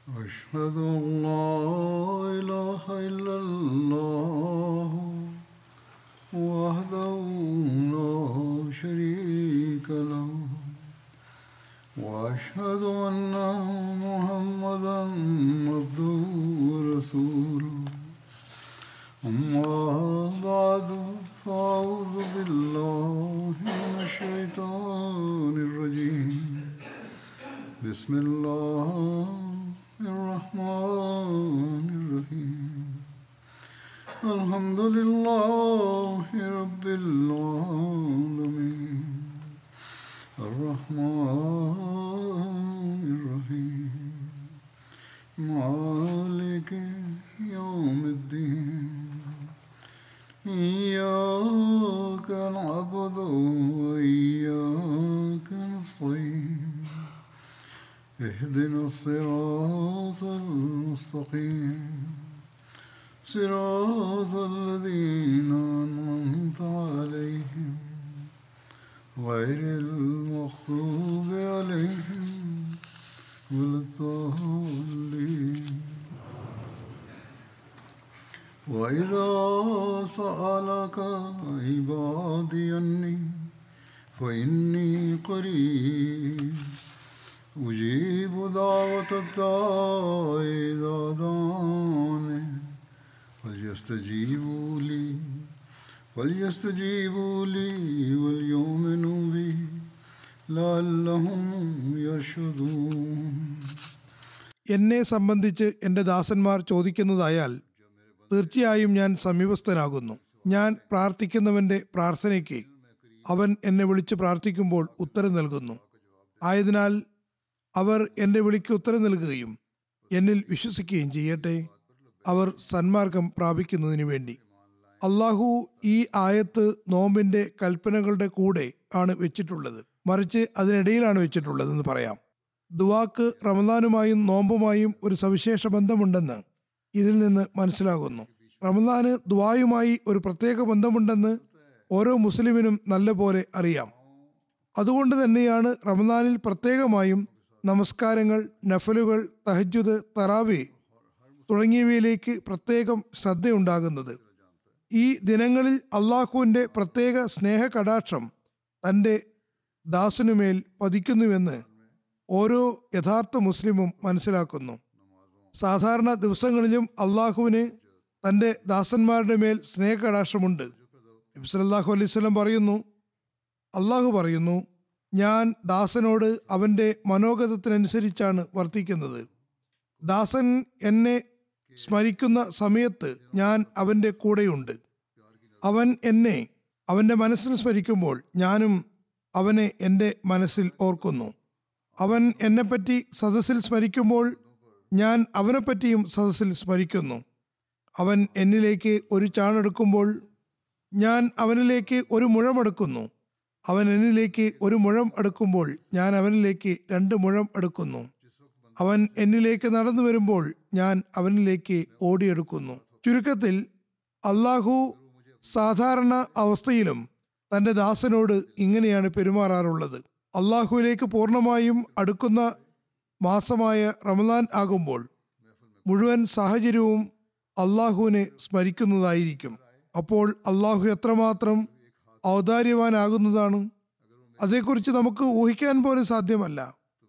أشهد أن لا إله إلا الله وحده لا شريك له وأشهد أن محمدا عبده ورسوله أما بعد فأعوذ بالله من الشيطان الرجيم بسم الله الرحمن الرحيم الحمد لله رب العالمين الرحمن الرحيم مالك يوم الدين إياك نعبد وإياك نستعين اهدنا الصراط المستقيم صراط الذين أنعمت عليهم غير المغضوب عليهم ولا الضالين وإذا سألك عبادي عني فإني قريب أجيب دعوة الداع إذا دعاني فليستجيبوا لي فليستجيبوا لي وليؤمنوا بي لعلهم يرشدون എന്നെ സംബന്ധിച്ച് എൻ്റെ ദാസന്മാർ ചോദിക്കുന്നതായാൽ തീർച്ചയായും ഞാൻ സമീപസ്ഥനാകുന്നു ഞാൻ പ്രാർത്ഥിക്കുന്നവന്റെ പ്രാർത്ഥനയ്ക്ക് അവൻ എന്നെ വിളിച്ച് പ്രാർത്ഥിക്കുമ്പോൾ ഉത്തരം നൽകുന്നു ആയതിനാൽ അവർ എൻ്റെ വിളിക്ക് ഉത്തരം നൽകുകയും എന്നിൽ വിശ്വസിക്കുകയും ചെയ്യട്ടെ അവർ സന്മാർഗം പ്രാപിക്കുന്നതിന് വേണ്ടി അള്ളാഹു ഈ ആയത്ത് നോമ്പിന്റെ കൽപ്പനകളുടെ കൂടെ ആണ് വെച്ചിട്ടുള്ളത് മറിച്ച് അതിനിടയിലാണ് വെച്ചിട്ടുള്ളതെന്ന് പറയാം ദുവാക്ക് റമദാനുമായും നോമ്പുമായും ഒരു സവിശേഷ ബന്ധമുണ്ടെന്ന് ഇതിൽ നിന്ന് മനസ്സിലാകുന്നു റമദാന് ദുവായുമായി ഒരു പ്രത്യേക ബന്ധമുണ്ടെന്ന് ഓരോ മുസ്ലിമിനും നല്ലപോലെ അറിയാം അതുകൊണ്ട് തന്നെയാണ് റമദാനിൽ പ്രത്യേകമായും നമസ്കാരങ്ങൾ നഫലുകൾ തഹജുദ് തറാവി തുടങ്ങിയവയിലേക്ക് പ്രത്യേകം ശ്രദ്ധയുണ്ടാകുന്നത് ഈ ദിനങ്ങളിൽ അള്ളാഹുവിൻ്റെ പ്രത്യേക സ്നേഹ കടാക്ഷം തൻ്റെ ദാസനുമേൽ പതിക്കുന്നുവെന്ന് ഓരോ യഥാർത്ഥ മുസ്ലിമും മനസ്സിലാക്കുന്നു സാധാരണ ദിവസങ്ങളിലും അള്ളാഹുവിന് തൻ്റെ ദാസന്മാരുടെ മേൽ സ്നേഹകടാക്ഷമുണ്ട് നബ്സല്ലാഹു അലൈഹി സ്വലം പറയുന്നു അള്ളാഹു പറയുന്നു ഞാൻ ദാസനോട് അവൻ്റെ മനോഗതത്തിനനുസരിച്ചാണ് വർത്തിക്കുന്നത് ദാസൻ എന്നെ സ്മരിക്കുന്ന സമയത്ത് ഞാൻ അവൻ്റെ കൂടെയുണ്ട് അവൻ എന്നെ അവൻ്റെ മനസ്സിൽ സ്മരിക്കുമ്പോൾ ഞാനും അവനെ എൻ്റെ മനസ്സിൽ ഓർക്കുന്നു അവൻ എന്നെപ്പറ്റി സദസ്സിൽ സ്മരിക്കുമ്പോൾ ഞാൻ അവനെപ്പറ്റിയും സദസ്സിൽ സ്മരിക്കുന്നു അവൻ എന്നിലേക്ക് ഒരു ചാണെടുക്കുമ്പോൾ ഞാൻ അവനിലേക്ക് ഒരു മുഴമെടുക്കുന്നു അവൻ എന്നിലേക്ക് ഒരു മുഴം എടുക്കുമ്പോൾ ഞാൻ അവനിലേക്ക് രണ്ട് മുഴം എടുക്കുന്നു അവൻ എന്നിലേക്ക് നടന്നു വരുമ്പോൾ ഞാൻ അവനിലേക്ക് ഓടിയെടുക്കുന്നു ചുരുക്കത്തിൽ അള്ളാഹു സാധാരണ അവസ്ഥയിലും തൻ്റെ ദാസനോട് ഇങ്ങനെയാണ് പെരുമാറാറുള്ളത് അള്ളാഹുവിലേക്ക് പൂർണ്ണമായും അടുക്കുന്ന മാസമായ റമദാൻ ആകുമ്പോൾ മുഴുവൻ സാഹചര്യവും അള്ളാഹുവിനെ സ്മരിക്കുന്നതായിരിക്കും അപ്പോൾ അള്ളാഹു എത്രമാത്രം ഔദാര്യവാനാകുന്നതാണ് അതേക്കുറിച്ച് നമുക്ക് ഊഹിക്കാൻ പോലും സാധ്യമല്ല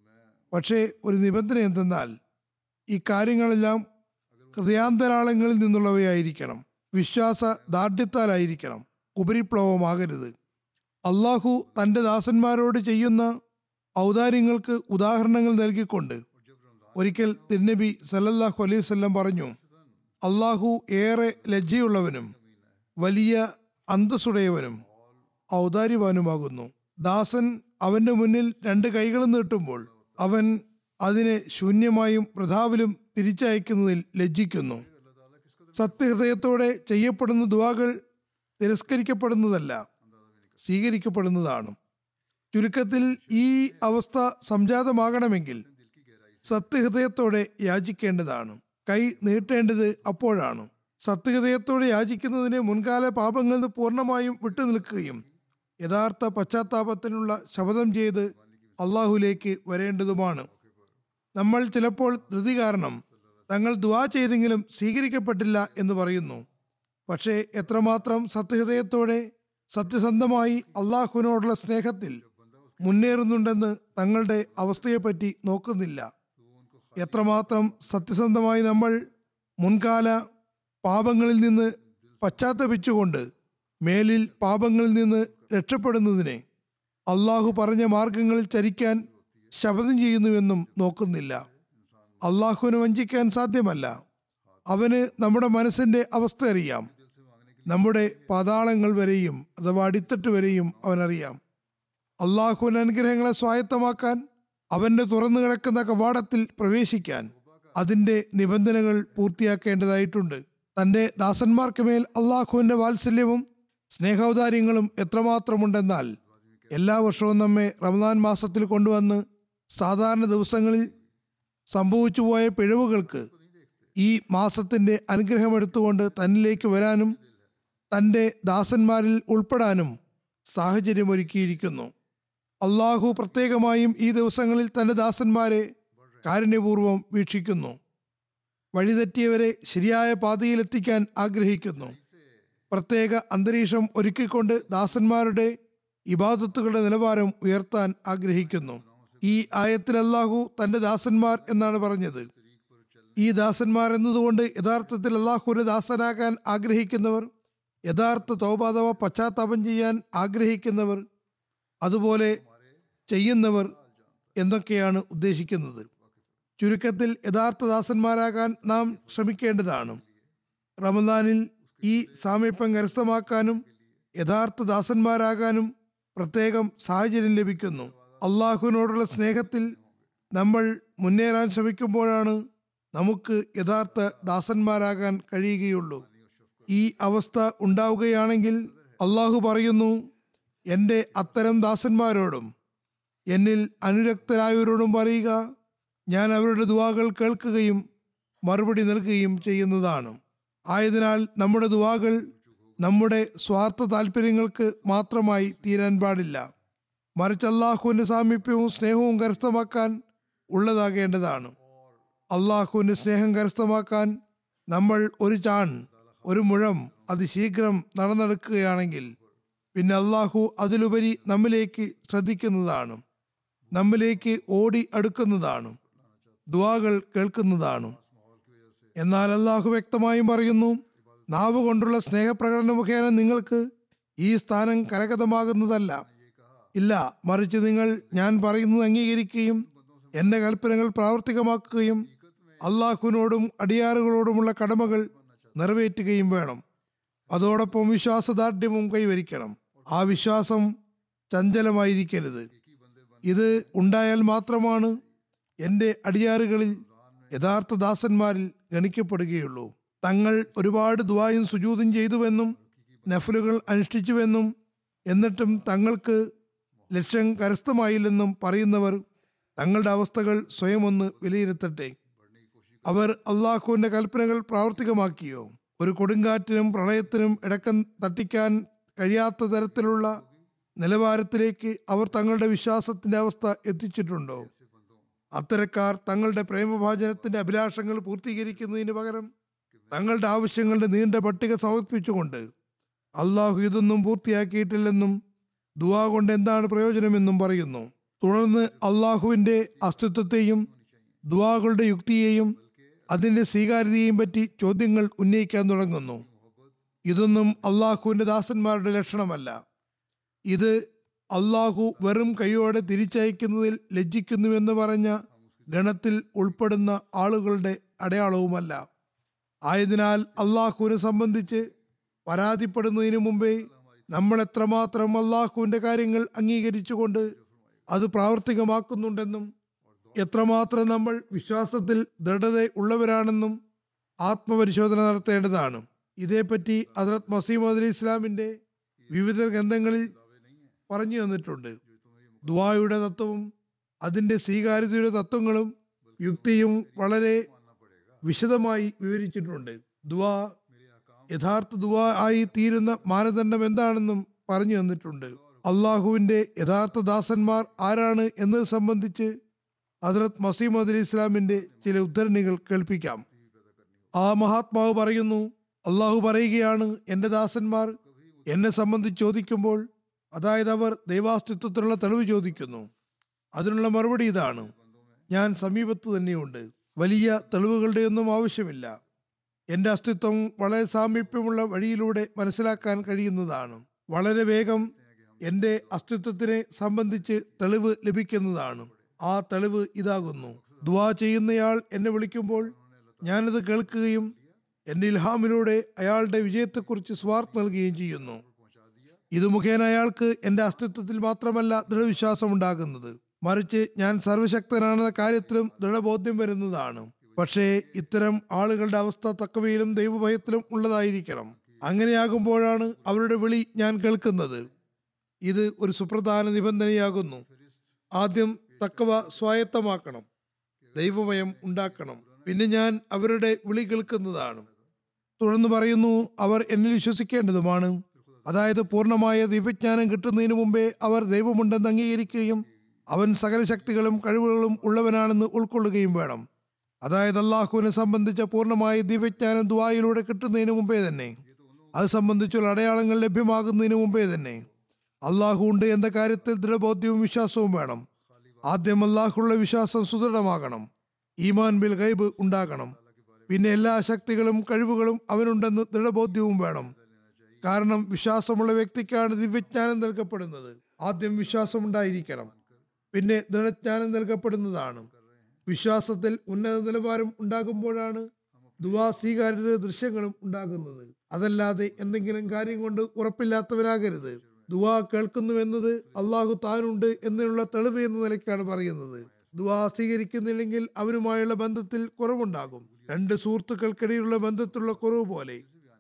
പക്ഷേ ഒരു നിബന്ധന എന്തെന്നാൽ ഈ കാര്യങ്ങളെല്ലാം ഹൃദയാന്തരാളങ്ങളിൽ നിന്നുള്ളവയായിരിക്കണം വിശ്വാസ ദാർഢ്യത്താലായിരിക്കണം ഉപരിപ്ലവമാകരുത് അള്ളാഹു തൻ്റെ ദാസന്മാരോട് ചെയ്യുന്ന ഔദാര്യങ്ങൾക്ക് ഉദാഹരണങ്ങൾ നൽകിക്കൊണ്ട് ഒരിക്കൽ തിരുനബി സല്ലല്ലാഹു അലൈഹി വസല്ലം പറഞ്ഞു അള്ളാഹു ഏറെ ലജ്ജയുള്ളവനും വലിയ അന്തസ്സുടയവനും ഔദാര്യവാനുമാകുന്നു ദാസൻ അവന്റെ മുന്നിൽ രണ്ട് കൈകളും നീട്ടുമ്പോൾ അവൻ അതിനെ ശൂന്യമായും വൃഥാവിലും തിരിച്ചയക്കുന്നതിൽ ലജ്ജിക്കുന്നു സത്യഹൃദയത്തോടെ ചെയ്യപ്പെടുന്ന ദുവാകൾ തിരസ്കരിക്കപ്പെടുന്നതല്ല സ്വീകരിക്കപ്പെടുന്നതാണ് ചുരുക്കത്തിൽ ഈ അവസ്ഥ സംജാതമാകണമെങ്കിൽ സത്യഹൃദയത്തോടെ യാചിക്കേണ്ടതാണ് കൈ നീട്ടേണ്ടത് അപ്പോഴാണ് സത്യഹൃദയത്തോടെ യാചിക്കുന്നതിന് മുൻകാല പാപങ്ങളിൽ നിന്ന് പൂർണ്ണമായും വിട്ടുനിൽക്കുകയും യഥാർത്ഥ പശ്ചാത്താപത്തിനുള്ള ശപഥം ചെയ്ത് അള്ളാഹുലേക്ക് വരേണ്ടതുമാണ് നമ്മൾ ചിലപ്പോൾ ധൃതി കാരണം തങ്ങൾ ദുവാ ചെയ്തെങ്കിലും സ്വീകരിക്കപ്പെട്ടില്ല എന്ന് പറയുന്നു പക്ഷേ എത്രമാത്രം സത്യഹൃദയത്തോടെ സത്യസന്ധമായി അള്ളാഹുവിനോടുള്ള സ്നേഹത്തിൽ മുന്നേറുന്നുണ്ടെന്ന് തങ്ങളുടെ അവസ്ഥയെപ്പറ്റി നോക്കുന്നില്ല എത്രമാത്രം സത്യസന്ധമായി നമ്മൾ മുൻകാല പാപങ്ങളിൽ നിന്ന് പശ്ചാത്തപിച്ചുകൊണ്ട് മേലിൽ പാപങ്ങളിൽ നിന്ന് രക്ഷപ്പെടുന്നതിനെ അള്ളാഹു പറഞ്ഞ മാർഗങ്ങളിൽ ചരിക്കാൻ ശപഥം ചെയ്യുന്നുവെന്നും നോക്കുന്നില്ല അള്ളാഹുവിനെ വഞ്ചിക്കാൻ സാധ്യമല്ല അവന് നമ്മുടെ മനസ്സിന്റെ അവസ്ഥ അറിയാം നമ്മുടെ പാതാളങ്ങൾ വരെയും അഥവാ അടിത്തട്ട് വരെയും അവനറിയാം അള്ളാഹുവിന്റെ അനുഗ്രഹങ്ങളെ സ്വായത്തമാക്കാൻ അവന്റെ തുറന്നു കിടക്കുന്ന കവാടത്തിൽ പ്രവേശിക്കാൻ അതിന്റെ നിബന്ധനകൾ പൂർത്തിയാക്കേണ്ടതായിട്ടുണ്ട് തന്റെ ദാസന്മാർക്ക് മേൽ അള്ളാഹുവിന്റെ വാത്സല്യവും സ്നേഹൗദാര്യങ്ങളും എത്രമാത്രമുണ്ടെന്നാൽ എല്ലാ വർഷവും നമ്മെ റമദാൻ മാസത്തിൽ കൊണ്ടുവന്ന് സാധാരണ ദിവസങ്ങളിൽ സംഭവിച്ചു പോയ പിഴവുകൾക്ക് ഈ മാസത്തിന്റെ അനുഗ്രഹം എടുത്തുകൊണ്ട് തന്നിലേക്ക് വരാനും തൻ്റെ ദാസന്മാരിൽ ഉൾപ്പെടാനും സാഹചര്യമൊരുക്കിയിരിക്കുന്നു അള്ളാഹു പ്രത്യേകമായും ഈ ദിവസങ്ങളിൽ തൻ്റെ ദാസന്മാരെ കാരുണ്യപൂർവ്വം വീക്ഷിക്കുന്നു വഴിതെറ്റിയവരെ ശരിയായ പാതയിലെത്തിക്കാൻ ആഗ്രഹിക്കുന്നു പ്രത്യേക അന്തരീക്ഷം ഒരുക്കിക്കൊണ്ട് ദാസന്മാരുടെ ഇബാദത്തുകളുടെ നിലവാരം ഉയർത്താൻ ആഗ്രഹിക്കുന്നു ഈ ആയത്തിൽ അല്ലാഹു തന്റെ ദാസന്മാർ എന്നാണ് പറഞ്ഞത് ഈ ദാസന്മാർ എന്നതുകൊണ്ട് യഥാർത്ഥത്തിൽ അള്ളാഹുവിന്റെ ദാസനാകാൻ ആഗ്രഹിക്കുന്നവർ യഥാർത്ഥ തൗബ അഥവാ പശ്ചാത്താപം ചെയ്യാൻ ആഗ്രഹിക്കുന്നവർ അതുപോലെ ചെയ്യുന്നവർ എന്നൊക്കെയാണ് ഉദ്ദേശിക്കുന്നത് ചുരുക്കത്തിൽ യഥാർത്ഥ ദാസന്മാരാകാൻ നാം ശ്രമിക്കേണ്ടതാണ് റമദാനിൽ ഈ സാമീപ്യം കരസ്ഥമാക്കാനും യഥാർത്ഥ ദാസന്മാരാകാനും പ്രത്യേകം സാഹചര്യം ലഭിക്കുന്നു അള്ളാഹുവിനോടുള്ള സ്നേഹത്തിൽ നമ്മൾ മുന്നേറാൻ ശ്രമിക്കുമ്പോഴാണ് നമുക്ക് യഥാർത്ഥ ദാസന്മാരാകാൻ കഴിയുകയുള്ളൂ ഈ അവസ്ഥ ഉണ്ടാവുകയാണെങ്കിൽ അള്ളാഹു പറയുന്നു എൻ്റെ അത്തരം ദാസന്മാരോടും എന്നിൽ അനുരക്തരായവരോടും പറയുക ഞാൻ അവരുടെ ദുവാകൾ കേൾക്കുകയും മറുപടി നൽകുകയും ചെയ്യുന്നതാണ് ആയതിനാൽ നമ്മുടെ ദുവാകൾ നമ്മുടെ സ്വാർത്ഥ താല്പര്യങ്ങൾക്ക് മാത്രമായി തീരാൻ പാടില്ല മറിച്ച് അള്ളാഹുവിൻ്റെ സാമീപ്യവും സ്നേഹവും കരസ്ഥമാക്കാൻ ഉള്ളതാകേണ്ടതാണ് അള്ളാഹുവിൻ്റെ സ്നേഹം കരസ്ഥമാക്കാൻ നമ്മൾ ഒരു ചാൺ ഒരു മുഴം അതിശീഘ്രം നടന്നെടുക്കുകയാണെങ്കിൽ പിന്നെ അള്ളാഹു അതിലുപരി നമ്മിലേക്ക് ശ്രദ്ധിക്കുന്നതാണ് നമ്മിലേക്ക് ഓടി അടുക്കുന്നതാണ് ദുവാകൾ കേൾക്കുന്നതാണ് എന്നാൽ അള്ളാഹു വ്യക്തമായും പറയുന്നു നാവ് കൊണ്ടുള്ള സ്നേഹപ്രകടന മുഖേന നിങ്ങൾക്ക് ഈ സ്ഥാനം കരഗതമാകുന്നതല്ല ഇല്ല മറിച്ച് നിങ്ങൾ ഞാൻ പറയുന്നത് അംഗീകരിക്കുകയും എൻ്റെ കൽപ്പനകൾ പ്രാവർത്തികമാക്കുകയും അള്ളാഹുവിനോടും അടിയാറുകളോടുമുള്ള കടമകൾ നിറവേറ്റുകയും വേണം അതോടൊപ്പം വിശ്വാസദാർഢ്യവും കൈവരിക്കണം ആ വിശ്വാസം ചഞ്ചലമായിരിക്കരുത് ഇത് ഉണ്ടായാൽ മാത്രമാണ് എൻ്റെ അടിയാറുകളിൽ യഥാർത്ഥ ദാസന്മാരിൽ ഗണിക്കപ്പെടുകയുള്ളൂ തങ്ങൾ ഒരുപാട് ദുവായും സുജൂതും ചെയ്തുവെന്നും നഫലുകൾ അനുഷ്ഠിച്ചുവെന്നും എന്നിട്ടും തങ്ങൾക്ക് ലക്ഷ്യം കരസ്ഥമായില്ലെന്നും പറയുന്നവർ തങ്ങളുടെ അവസ്ഥകൾ സ്വയം ഒന്ന് വിലയിരുത്തട്ടെ അവർ അള്ളാഹുവിന്റെ കൽപ്പനകൾ പ്രാവർത്തികമാക്കിയോ ഒരു കൊടുങ്കാറ്റിനും പ്രളയത്തിനും ഇടക്കം തട്ടിക്കാൻ കഴിയാത്ത തരത്തിലുള്ള നിലവാരത്തിലേക്ക് അവർ തങ്ങളുടെ വിശ്വാസത്തിന്റെ അവസ്ഥ എത്തിച്ചിട്ടുണ്ടോ അത്തരക്കാർ തങ്ങളുടെ പ്രേമഭാചനത്തിന്റെ അഭിലാഷങ്ങൾ പൂർത്തീകരിക്കുന്നതിന് പകരം തങ്ങളുടെ ആവശ്യങ്ങളുടെ നീണ്ട പട്ടിക സമർപ്പിച്ചുകൊണ്ട് അള്ളാഹു ഇതൊന്നും പൂർത്തിയാക്കിയിട്ടില്ലെന്നും ദുവാ കൊണ്ട് എന്താണ് പ്രയോജനമെന്നും പറയുന്നു തുടർന്ന് അള്ളാഹുവിന്റെ അസ്തിത്വത്തെയും ദുവാകളുടെ യുക്തിയെയും അതിന്റെ സ്വീകാര്യതയെയും പറ്റി ചോദ്യങ്ങൾ ഉന്നയിക്കാൻ തുടങ്ങുന്നു ഇതൊന്നും അള്ളാഹുവിന്റെ ദാസന്മാരുടെ ലക്ഷണമല്ല ഇത് അള്ളാഹു വെറും കൈയോടെ തിരിച്ചയക്കുന്നതിൽ ലജ്ജിക്കുന്നുവെന്ന് പറഞ്ഞ ഗണത്തിൽ ഉൾപ്പെടുന്ന ആളുകളുടെ അടയാളവുമല്ല ആയതിനാൽ അള്ളാഹുവിനെ സംബന്ധിച്ച് പരാതിപ്പെടുന്നതിന് മുമ്പേ നമ്മൾ എത്രമാത്രം അള്ളാഹുവിന്റെ കാര്യങ്ങൾ അംഗീകരിച്ചുകൊണ്ട് അത് പ്രാവർത്തികമാക്കുന്നുണ്ടെന്നും എത്രമാത്രം നമ്മൾ വിശ്വാസത്തിൽ ദൃഢത ഉള്ളവരാണെന്നും ആത്മപരിശോധന നടത്തേണ്ടതാണ് ഇതേപ്പറ്റി ഹസ്രത് മസീമദ് അലി ഇസ്ലാമിന്റെ വിവിധ ഗ്രന്ഥങ്ങളിൽ പറഞ്ഞു തന്നിട്ടുണ്ട് ദുവായുടെ തത്വവും അതിന്റെ സ്വീകാര്യതയുടെ തത്വങ്ങളും യുക്തിയും വളരെ വിശദമായി വിവരിച്ചിട്ടുണ്ട് ദുവാ യഥാർത്ഥ ദുവാ ആയി തീരുന്ന മാനദണ്ഡം എന്താണെന്നും പറഞ്ഞു തന്നിട്ടുണ്ട് അള്ളാഹുവിന്റെ യഥാർത്ഥ ദാസന്മാർ ആരാണ് എന്നത് സംബന്ധിച്ച് ഹസ്രത് മസീമദ് അലി ഇസ്ലാമിന്റെ ചില ഉദ്ധരണികൾ കേൾപ്പിക്കാം ആ മഹാത്മാവ് പറയുന്നു അള്ളാഹു പറയുകയാണ് എൻ്റെ ദാസന്മാർ എന്നെ സംബന്ധിച്ച് ചോദിക്കുമ്പോൾ അതായത് അവർ ദൈവാസ്തിത്വത്തിലുള്ള തെളിവ് ചോദിക്കുന്നു അതിനുള്ള മറുപടി ഇതാണ് ഞാൻ സമീപത്ത് തന്നെയുണ്ട് വലിയ തെളിവുകളുടെ ഒന്നും ആവശ്യമില്ല എൻ്റെ അസ്തിത്വം വളരെ സാമീപ്യമുള്ള വഴിയിലൂടെ മനസ്സിലാക്കാൻ കഴിയുന്നതാണ് വളരെ വേഗം എൻ്റെ അസ്തിത്വത്തിനെ സംബന്ധിച്ച് തെളിവ് ലഭിക്കുന്നതാണ് ആ തെളിവ് ഇതാകുന്നു ദുവാ ചെയ്യുന്നയാൾ എന്നെ വിളിക്കുമ്പോൾ ഞാനത് കേൾക്കുകയും എൻ്റെ ഇൽഹാമിലൂടെ അയാളുടെ വിജയത്തെക്കുറിച്ച് സ്വാർത്ഥ നൽകുകയും ചെയ്യുന്നു ഇത് മുഖേന അയാൾക്ക് എൻ്റെ അസ്തിത്വത്തിൽ മാത്രമല്ല ദൃഢവിശ്വാസം ഉണ്ടാകുന്നത് മറിച്ച് ഞാൻ സർവശക്തനാണെന്ന കാര്യത്തിലും ദൃഢബോധ്യം വരുന്നതാണ് പക്ഷേ ഇത്തരം ആളുകളുടെ അവസ്ഥ തക്കവയിലും ദൈവഭയത്തിലും ഉള്ളതായിരിക്കണം അങ്ങനെയാകുമ്പോഴാണ് അവരുടെ വിളി ഞാൻ കേൾക്കുന്നത് ഇത് ഒരു സുപ്രധാന നിബന്ധനയാകുന്നു ആദ്യം തക്കവ സ്വായത്തമാക്കണം ദൈവഭയം ഉണ്ടാക്കണം പിന്നെ ഞാൻ അവരുടെ വിളി കേൾക്കുന്നതാണ് തുടർന്ന് പറയുന്നു അവർ എന്നിൽ വിശ്വസിക്കേണ്ടതുമാണ് അതായത് പൂർണ്ണമായ ദിവ്യജ്ഞാനം കിട്ടുന്നതിന് മുമ്പേ അവർ ദൈവമുണ്ടെന്ന് അംഗീകരിക്കുകയും അവൻ സകല ശക്തികളും കഴിവുകളും ഉള്ളവനാണെന്ന് ഉൾക്കൊള്ളുകയും വേണം അതായത് അള്ളാഹുവിനെ സംബന്ധിച്ച പൂർണ്ണമായ ദിവ്യജ്ഞാനം ദുവായിലൂടെ കിട്ടുന്നതിന് മുമ്പേ തന്നെ അത് സംബന്ധിച്ചുള്ള അടയാളങ്ങൾ ലഭ്യമാകുന്നതിന് മുമ്പേ തന്നെ അള്ളാഹു ഉണ്ട് എന്ന കാര്യത്തിൽ ദൃഢബോധ്യവും വിശ്വാസവും വേണം ആദ്യം അള്ളാഹുള്ള വിശ്വാസം സുദൃഢമാകണം ഈമാൻ ബിൽ ഗൈബ് ഉണ്ടാകണം പിന്നെ എല്ലാ ശക്തികളും കഴിവുകളും അവനുണ്ടെന്ന് ദൃഢബോധ്യവും വേണം കാരണം വിശ്വാസമുള്ള വ്യക്തിക്കാണ് ദിവ്യജ്ഞാനം നൽകപ്പെടുന്നത് ആദ്യം വിശ്വാസം ഉണ്ടായിരിക്കണം പിന്നെ ദൃഢജ്ഞാനം നൽകപ്പെടുന്നതാണ് വിശ്വാസത്തിൽ ഉന്നത നിലവാരം ഉണ്ടാകുമ്പോഴാണ് ദുവാ സ്വീകാര്യത ദൃശ്യങ്ങളും ഉണ്ടാകുന്നത് അതല്ലാതെ എന്തെങ്കിലും കാര്യം കൊണ്ട് ഉറപ്പില്ലാത്തവനാകരുത് ദുവാ കേൾക്കുന്നു എന്നത് അള്ളാഹു താനുണ്ട് എന്നുള്ള തെളിവ് എന്ന നിലയ്ക്കാണ് പറയുന്നത് ദുവാ സ്വീകരിക്കുന്നില്ലെങ്കിൽ അവനുമായുള്ള ബന്ധത്തിൽ കുറവുണ്ടാകും രണ്ട് സുഹൃത്തുക്കൾക്കിടയിലുള്ള ബന്ധത്തിലുള്ള കുറവ് പോലെ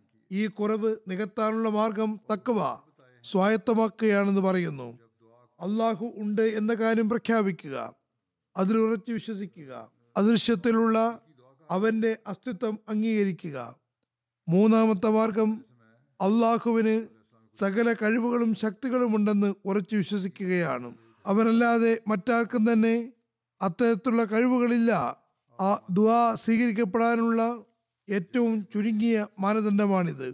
ഈ കുറവ് നികത്താനുള്ള മാർഗം തക്കവ സ്വായത്തമാക്കുകയാണെന്ന് പറയുന്നു അള്ളാഹു ഉണ്ട് എന്ന കാര്യം പ്രഖ്യാപിക്കുക അതിൽ ഉറച്ചു വിശ്വസിക്കുക അദൃശ്യത്തിലുള്ള അവന്റെ അസ്തിത്വം അംഗീകരിക്കുക മൂന്നാമത്തെ മാർഗം അള്ളാഹുവിന് സകല കഴിവുകളും ശക്തികളും ഉണ്ടെന്ന് ഉറച്ചു വിശ്വസിക്കുകയാണ് അവനല്ലാതെ മറ്റാർക്കും തന്നെ അത്തരത്തിലുള്ള കഴിവുകളില്ല ആ ദുആ സ്വീകരിക്കപ്പെടാനുള്ള ഏറ്റവും ചുരുങ്ങിയ മാനദണ്ഡമാണിത്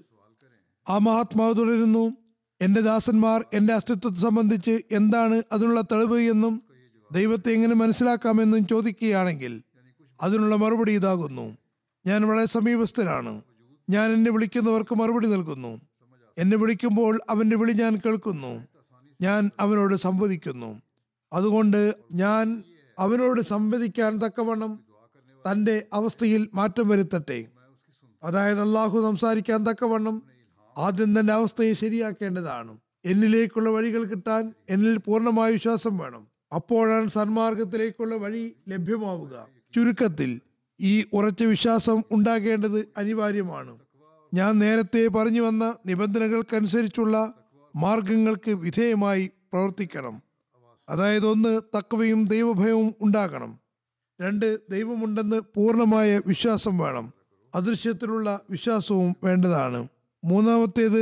ആ മഹാത്മാവ് തുടരുന്നു എൻ്റെ ദാസന്മാർ എൻ്റെ അസ്തിത്വത്തെ സംബന്ധിച്ച് എന്താണ് അതിനുള്ള തെളിവ് എന്നും ദൈവത്തെ എങ്ങനെ മനസ്സിലാക്കാമെന്നും ചോദിക്കുകയാണെങ്കിൽ അതിനുള്ള മറുപടി ഇതാകുന്നു ഞാൻ വളരെ സമീപസ്ഥനാണ് ഞാൻ എന്നെ വിളിക്കുന്നവർക്ക് മറുപടി നൽകുന്നു എന്നെ വിളിക്കുമ്പോൾ അവൻ്റെ വിളി ഞാൻ കേൾക്കുന്നു ഞാൻ അവനോട് സംവദിക്കുന്നു അതുകൊണ്ട് ഞാൻ അവനോട് സംവദിക്കാൻ തക്കവണ്ണം തൻ്റെ അവസ്ഥയിൽ മാറ്റം വരുത്തട്ടെ അതായത് അള്ളാഹു സംസാരിക്കാൻ തക്കവണ്ണം ആദ്യം തന്റെ അവസ്ഥയെ ശരിയാക്കേണ്ടതാണ് എന്നിലേക്കുള്ള വഴികൾ കിട്ടാൻ എന്നിൽ പൂർണ്ണമായ വിശ്വാസം വേണം അപ്പോഴാണ് സന്മാർഗത്തിലേക്കുള്ള വഴി ലഭ്യമാവുക ചുരുക്കത്തിൽ ഈ ഉറച്ച വിശ്വാസം ഉണ്ടാകേണ്ടത് അനിവാര്യമാണ് ഞാൻ നേരത്തെ പറഞ്ഞു വന്ന നിബന്ധനകൾക്കനുസരിച്ചുള്ള മാർഗങ്ങൾക്ക് വിധേയമായി പ്രവർത്തിക്കണം അതായത് ഒന്ന് തക്കവയും ദൈവഭയവും ഉണ്ടാകണം രണ്ട് ദൈവമുണ്ടെന്ന് പൂർണ്ണമായ വിശ്വാസം വേണം അദൃശ്യത്തിലുള്ള വിശ്വാസവും വേണ്ടതാണ് മൂന്നാമത്തേത്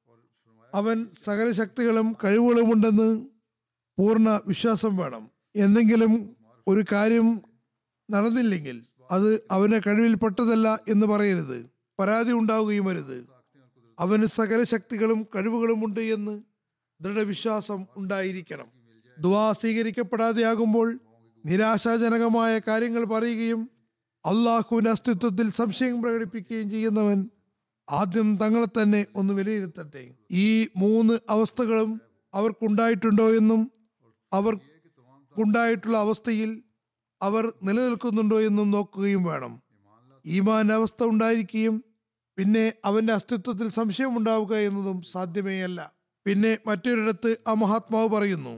അവൻ സകല ശക്തികളും കഴിവുകളും ഉണ്ടെന്ന് പൂർണ്ണ വിശ്വാസം വേണം എന്തെങ്കിലും ഒരു കാര്യം നടന്നില്ലെങ്കിൽ അത് അവന്റെ കഴിവിൽപ്പെട്ടതല്ല എന്ന് പറയരുത് പരാതി ഉണ്ടാവുകയും വരുത് അവന് സകല ശക്തികളും കഴിവുകളുമുണ്ട് എന്ന് ദൃഢവിശ്വാസം ഉണ്ടായിരിക്കണം ദുവാ സ്വീകരിക്കപ്പെടാതെയാകുമ്പോൾ നിരാശാജനകമായ കാര്യങ്ങൾ പറയുകയും അള്ളാഹുവിന്റെ അസ്തിത്വത്തിൽ സംശയം പ്രകടിപ്പിക്കുകയും ചെയ്യുന്നവൻ ആദ്യം തങ്ങളെ തന്നെ ഒന്ന് വിലയിരുത്തട്ടെ ഈ മൂന്ന് അവസ്ഥകളും അവർക്കുണ്ടായിട്ടുണ്ടോ എന്നും അവർക്കുണ്ടായിട്ടുള്ള അവസ്ഥയിൽ അവർ നിലനിൽക്കുന്നുണ്ടോ എന്നും നോക്കുകയും വേണം ഈമാന്റെ അവസ്ഥ ഉണ്ടായിരിക്കുകയും പിന്നെ അവന്റെ അസ്തിത്വത്തിൽ സംശയം ഉണ്ടാവുക എന്നതും സാധ്യമേയല്ല പിന്നെ മറ്റൊരിടത്ത് ആ മഹാത്മാവ് പറയുന്നു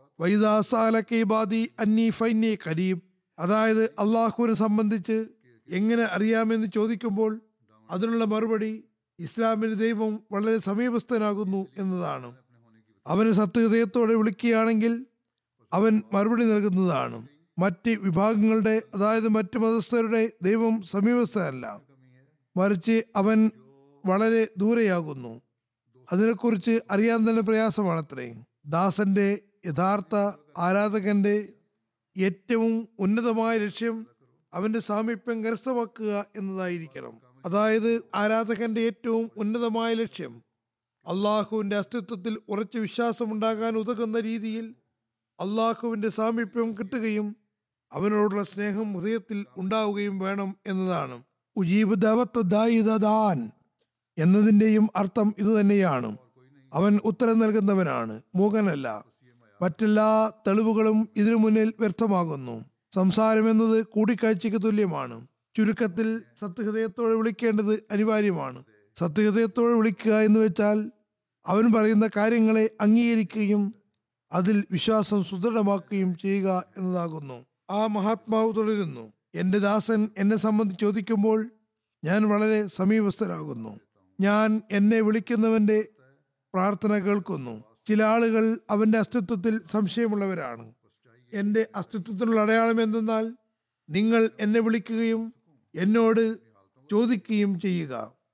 വൈദാസാലി അന്നി ഫൈന്നി കരീബ് അതായത് അള്ളാഹുവിനെ സംബന്ധിച്ച് എങ്ങനെ അറിയാമെന്ന് ചോദിക്കുമ്പോൾ അതിനുള്ള മറുപടി ഇസ്ലാമിന് ദൈവം വളരെ സമീപസ്ഥനാകുന്നു എന്നതാണ് അവന് സത്യഹൃദയത്തോടെ വിളിക്കുകയാണെങ്കിൽ അവൻ മറുപടി നൽകുന്നതാണ് മറ്റ് വിഭാഗങ്ങളുടെ അതായത് മറ്റ് മതസ്ഥരുടെ ദൈവം സമീപസ്ഥനല്ല മറിച്ച് അവൻ വളരെ ദൂരെയാകുന്നു അതിനെക്കുറിച്ച് അറിയാൻ തന്നെ പ്രയാസമാണത്രേ ദാസന്റെ യഥാർത്ഥ ആരാധകന്റെ ഏറ്റവും ഉന്നതമായ ലക്ഷ്യം അവന്റെ സാമീപ്യം കരസ്ഥമാക്കുക എന്നതായിരിക്കണം അതായത് ആരാധകന്റെ ഏറ്റവും ഉന്നതമായ ലക്ഷ്യം അള്ളാഹുവിന്റെ അസ്തിത്വത്തിൽ ഉറച്ച വിശ്വാസമുണ്ടാകാൻ ഉതകുന്ന രീതിയിൽ അള്ളാഹുവിന്റെ സാമീപ്യം കിട്ടുകയും അവനോടുള്ള സ്നേഹം ഹൃദയത്തിൽ ഉണ്ടാവുകയും വേണം എന്നതാണ് ഉജീബ് ദാവത്ത് ദായിദാൻ എന്നതിൻ്റെയും അർത്ഥം ഇതുതന്നെയാണ് അവൻ ഉത്തരം നൽകുന്നവനാണ് മൂകനല്ല മറ്റെല്ലാ തെളിവുകളും ഇതിനു മുന്നിൽ വ്യർത്ഥമാകുന്നു സംസാരം എന്നത് കൂടിക്കാഴ്ചയ്ക്ക് തുല്യമാണ് ചുരുക്കത്തിൽ സത്യഹൃദയത്തോടെ വിളിക്കേണ്ടത് അനിവാര്യമാണ് സത്യഹൃദയത്തോടെ വിളിക്കുക എന്ന് വെച്ചാൽ അവൻ പറയുന്ന കാര്യങ്ങളെ അംഗീകരിക്കുകയും അതിൽ വിശ്വാസം സുദൃഢമാക്കുകയും ചെയ്യുക എന്നതാകുന്നു ആ മഹാത്മാവ് തുടരുന്നു എന്റെ ദാസൻ എന്നെ സംബന്ധിച്ച് ചോദിക്കുമ്പോൾ ഞാൻ വളരെ സമീപസ്ഥരാകുന്നു ഞാൻ എന്നെ വിളിക്കുന്നവന്റെ പ്രാർത്ഥന കേൾക്കുന്നു ചില ആളുകൾ അവന്റെ അസ്തിത്വത്തിൽ സംശയമുള്ളവരാണ് എന്റെ അസ്തിത്വത്തിനുള്ള അടയാളം എന്തെന്നാൽ നിങ്ങൾ എന്നെ വിളിക്കുകയും എന്നോട് ചോദിക്കുകയും ചെയ്യുക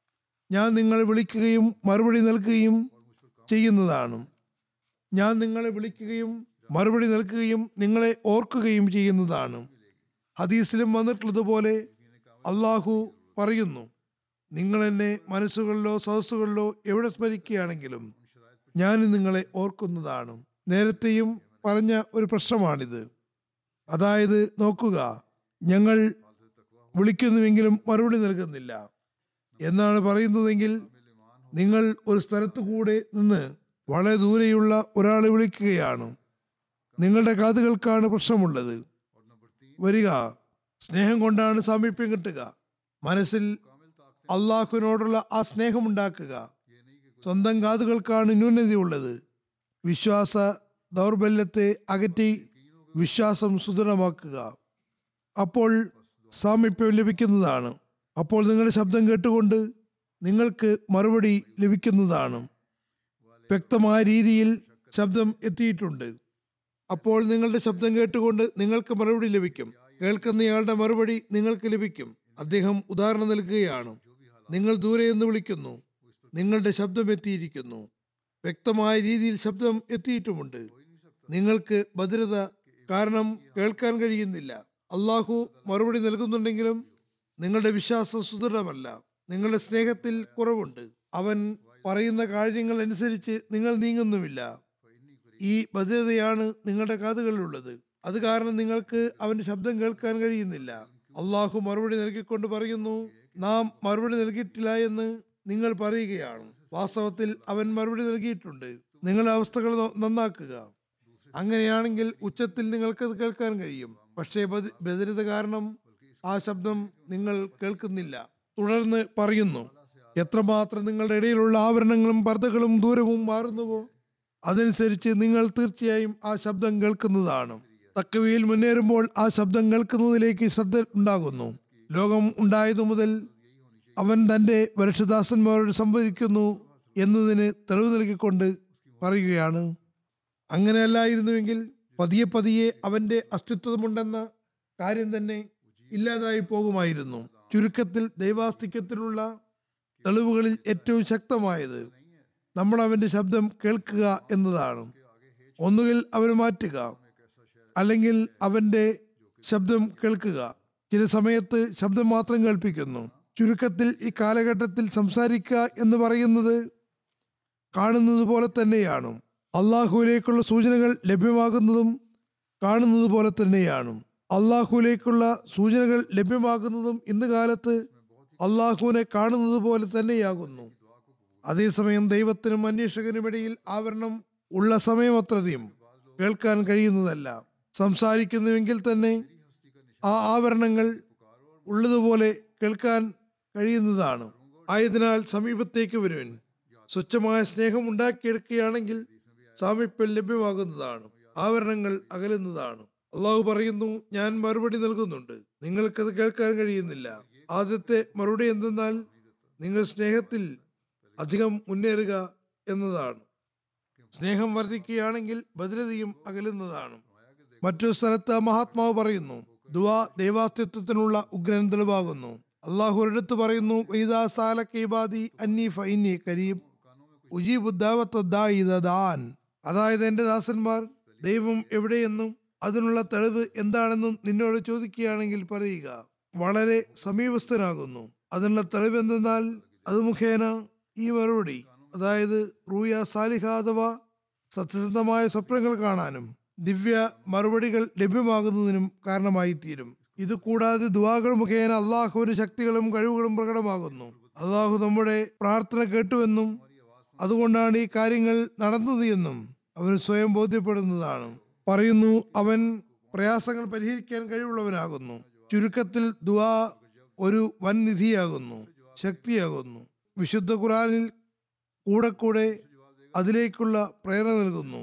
ഞാൻ നിങ്ങളെ വിളിക്കുകയും മറുപടി നൽകുകയും ചെയ്യുന്നതാണ് ഞാൻ നിങ്ങളെ വിളിക്കുകയും മറുപടി നൽകുകയും നിങ്ങളെ ഓർക്കുകയും ചെയ്യുന്നതാണ് ഹദീസിലും വന്നിട്ടുള്ളതുപോലെ അള്ളാഹു പറയുന്നു നിങ്ങൾ എന്നെ മനസ്സുകളിലോ സദസ്സുകളിലോ എവിടെ സ്മരിക്കുകയാണെങ്കിലും ഞാൻ നിങ്ങളെ ഓർക്കുന്നതാണ് നേരത്തെയും പറഞ്ഞ ഒരു പ്രശ്നമാണിത് അതായത് നോക്കുക ഞങ്ങൾ വിളിക്കുന്നുവെങ്കിലും മറുപടി നൽകുന്നില്ല എന്നാണ് പറയുന്നതെങ്കിൽ നിങ്ങൾ ഒരു സ്ഥലത്തു കൂടെ നിന്ന് വളരെ ദൂരെയുള്ള ഒരാളെ വിളിക്കുകയാണ് നിങ്ങളുടെ കാതുകൾക്കാണ് പ്രശ്നമുള്ളത് വരിക സ്നേഹം കൊണ്ടാണ് സാമീപ്യം കിട്ടുക മനസ്സിൽ അള്ളാഹുവിനോടുള്ള ആ സ്നേഹമുണ്ടാക്കുക സ്വന്തം കാതുകൾക്കാണ് ന്യൂനതയുള്ളത് വിശ്വാസ ദൗർബല്യത്തെ അകറ്റി വിശ്വാസം സുദൃഢമാക്കുക അപ്പോൾ സാമീപ്യം ലഭിക്കുന്നതാണ് അപ്പോൾ നിങ്ങളുടെ ശബ്ദം കേട്ടുകൊണ്ട് നിങ്ങൾക്ക് മറുപടി ലഭിക്കുന്നതാണ് വ്യക്തമായ രീതിയിൽ ശബ്ദം എത്തിയിട്ടുണ്ട് അപ്പോൾ നിങ്ങളുടെ ശബ്ദം കേട്ടുകൊണ്ട് നിങ്ങൾക്ക് മറുപടി ലഭിക്കും കേൾക്കുന്നയാളുടെ മറുപടി നിങ്ങൾക്ക് ലഭിക്കും അദ്ദേഹം ഉദാഹരണം നൽകുകയാണ് നിങ്ങൾ ദൂരെ നിന്ന് വിളിക്കുന്നു നിങ്ങളുടെ ശബ്ദം എത്തിയിരിക്കുന്നു വ്യക്തമായ രീതിയിൽ ശബ്ദം എത്തിയിട്ടുമുണ്ട് നിങ്ങൾക്ക് ഭദ്രത കാരണം കേൾക്കാൻ കഴിയുന്നില്ല അള്ളാഹു മറുപടി നൽകുന്നുണ്ടെങ്കിലും നിങ്ങളുടെ വിശ്വാസം സുദൃഢമല്ല നിങ്ങളുടെ സ്നേഹത്തിൽ കുറവുണ്ട് അവൻ പറയുന്ന കാര്യങ്ങൾ അനുസരിച്ച് നിങ്ങൾ നീങ്ങുന്നുമില്ല ഈ ഭദ്രതയാണ് നിങ്ങളുടെ കാതുകളിലുള്ളത് അത് കാരണം നിങ്ങൾക്ക് അവന്റെ ശബ്ദം കേൾക്കാൻ കഴിയുന്നില്ല അള്ളാഹു മറുപടി നൽകിക്കൊണ്ട് പറയുന്നു നാം മറുപടി നൽകിയിട്ടില്ല എന്ന് നിങ്ങൾ പറയുകയാണ് വാസ്തവത്തിൽ അവൻ മറുപടി നൽകിയിട്ടുണ്ട് നിങ്ങളുടെ അവസ്ഥകൾ നോ- നന്നാക്കുക അങ്ങനെയാണെങ്കിൽ ഉച്ചത്തിൽ നിങ്ങൾക്കത് കേൾക്കാൻ കഴിയും പക്ഷേ ബദ- ബദിരത കാരണം ആ ശബ്ദം നിങ്ങൾ കേൾക്കുന്നില്ല തുടർന്ന് പറയുന്നു എത്രമാത്രം നിങ്ങളുടെ ഇടയിലുള്ള ആവരണങ്ങളും പർദ്ദകളും ദൂരവും മാറുന്നുവോ അതനുസരിച്ച് നിങ്ങൾ തീർച്ചയായും ആ ശബ്ദം കേൾക്കുന്നതാണ് തക്കവയിൽ മുന്നേറുമ്പോൾ ആ ശബ്ദം കേൾക്കുന്നതിലേക്ക് ശ്രദ്ധ ഉണ്ടാകുന്നു ലോകം ഉണ്ടായതു മുതൽ അവൻ തന്റെ വരക്ഷദാസന്മാരോട് സംവദിക്കുന്നു എന്നതിന് തെളിവ് നൽകിക്കൊണ്ട് പറയുകയാണ് അങ്ങനെയല്ലായിരുന്നുവെങ്കിൽ പതിയെ പതിയെ അവന്റെ അസ്തിത്വമുണ്ടെന്ന കാര്യം തന്നെ ഇല്ലാതായി പോകുമായിരുന്നു ചുരുക്കത്തിൽ ദൈവാസ്തിക്യത്തിലുള്ള തെളിവുകളിൽ ഏറ്റവും ശക്തമായത് നമ്മൾ അവന്റെ ശബ്ദം കേൾക്കുക എന്നതാണ് ഒന്നുകിൽ അവന് മാറ്റുക അല്ലെങ്കിൽ അവന്റെ ശബ്ദം കേൾക്കുക ചില സമയത്ത് ശബ്ദം മാത്രം കേൾപ്പിക്കുന്നു ചുരുക്കത്തിൽ ഈ കാലഘട്ടത്തിൽ സംസാരിക്കുക എന്ന് പറയുന്നത് കാണുന്നത് പോലെ തന്നെയാണ് അള്ളാഹുവിലേക്കുള്ള സൂചനകൾ ലഭ്യമാകുന്നതും കാണുന്നത് പോലെ തന്നെയാണ് അള്ളാഹുവിലേക്കുള്ള സൂചനകൾ ലഭ്യമാകുന്നതും ഇന്ന് കാലത്ത് അള്ളാഹുവിനെ കാണുന്നത് പോലെ തന്നെയാകുന്നു അതേസമയം ദൈവത്തിനും അന്വേഷകനുമിടയിൽ ആവരണം ഉള്ള സമയം അത്രയും കേൾക്കാൻ കഴിയുന്നതല്ല സംസാരിക്കുന്നുവെങ്കിൽ തന്നെ ആ ആവരണങ്ങൾ ഉള്ളതുപോലെ കേൾക്കാൻ കഴിയുന്നതാണ് ആയതിനാൽ സമീപത്തേക്ക് വരുവൻ സ്വച്ഛമായ സ്നേഹം ഉണ്ടാക്കിയെടുക്കുകയാണെങ്കിൽ സാമീപ്യം ലഭ്യമാകുന്നതാണ് ആവരണങ്ങൾ അകലുന്നതാണ് അള്ളാഹു പറയുന്നു ഞാൻ മറുപടി നൽകുന്നുണ്ട് നിങ്ങൾക്കത് കേൾക്കാൻ കഴിയുന്നില്ല ആദ്യത്തെ മറുപടി എന്തെന്നാൽ നിങ്ങൾ സ്നേഹത്തിൽ അധികം മുന്നേറുക എന്നതാണ് സ്നേഹം വർദ്ധിക്കുകയാണെങ്കിൽ ഭദ്രതയും അകലുന്നതാണ് മറ്റൊരു സ്ഥലത്ത് മഹാത്മാവ് പറയുന്നു ദുവാ ദൈവാസ്തിത്വത്തിനുള്ള ഉഗ്രൻ തെളിവാകുന്നു അള്ളാഹു ഒരിടത്ത് പറയുന്നു "വഇദാ സാലക ഇബാദി അന്നി ഫഇന്നി കരീം ഉജീബു ദഅവത്ത ദാഇ ഇദാ ദാൻ." അതായത് എന്റെ ദാസന്മാർ ദൈവം എവിടെയെന്നും അതിനുള്ള തെളിവ് എന്താണെന്നും നിന്നോട് ചോദിക്കുകയാണെങ്കിൽ പറയുക വളരെ സമീപസ്ഥനാകുന്നു അതിനുള്ള തെളിവ് എന്തെന്നാൽ അത് മുഖേന ഈ മറുപടി അതായത് റൂയ സാലിഹ അഥവാ സത്യസന്ധമായ സ്വപ്നങ്ങൾ കാണാനും ദിവ്യ മറുപടികൾ ലഭ്യമാകുന്നതിനും കാരണമായി തീരും ഇത് കൂടാതെ ദുവാകൾ മുഖേന അള്ളാഹുവിന്റെ ശക്തികളും കഴിവുകളും പ്രകടമാകുന്നു അള്ളാഹു നമ്മുടെ പ്രാർത്ഥന കേട്ടുവെന്നും അതുകൊണ്ടാണ് ഈ കാര്യങ്ങൾ നടന്നത് എന്നും അവന് സ്വയം ബോധ്യപ്പെടുന്നതാണ് പറയുന്നു അവൻ പ്രയാസങ്ങൾ പരിഹരിക്കാൻ കഴിവുള്ളവനാകുന്നു ചുരുക്കത്തിൽ ദുആ ഒരു വൻ നിധിയാകുന്നു ശക്തിയാകുന്നു വിശുദ്ധ ഖുറാനിൽ കൂടെ കൂടെ അതിലേക്കുള്ള പ്രേരണ നൽകുന്നു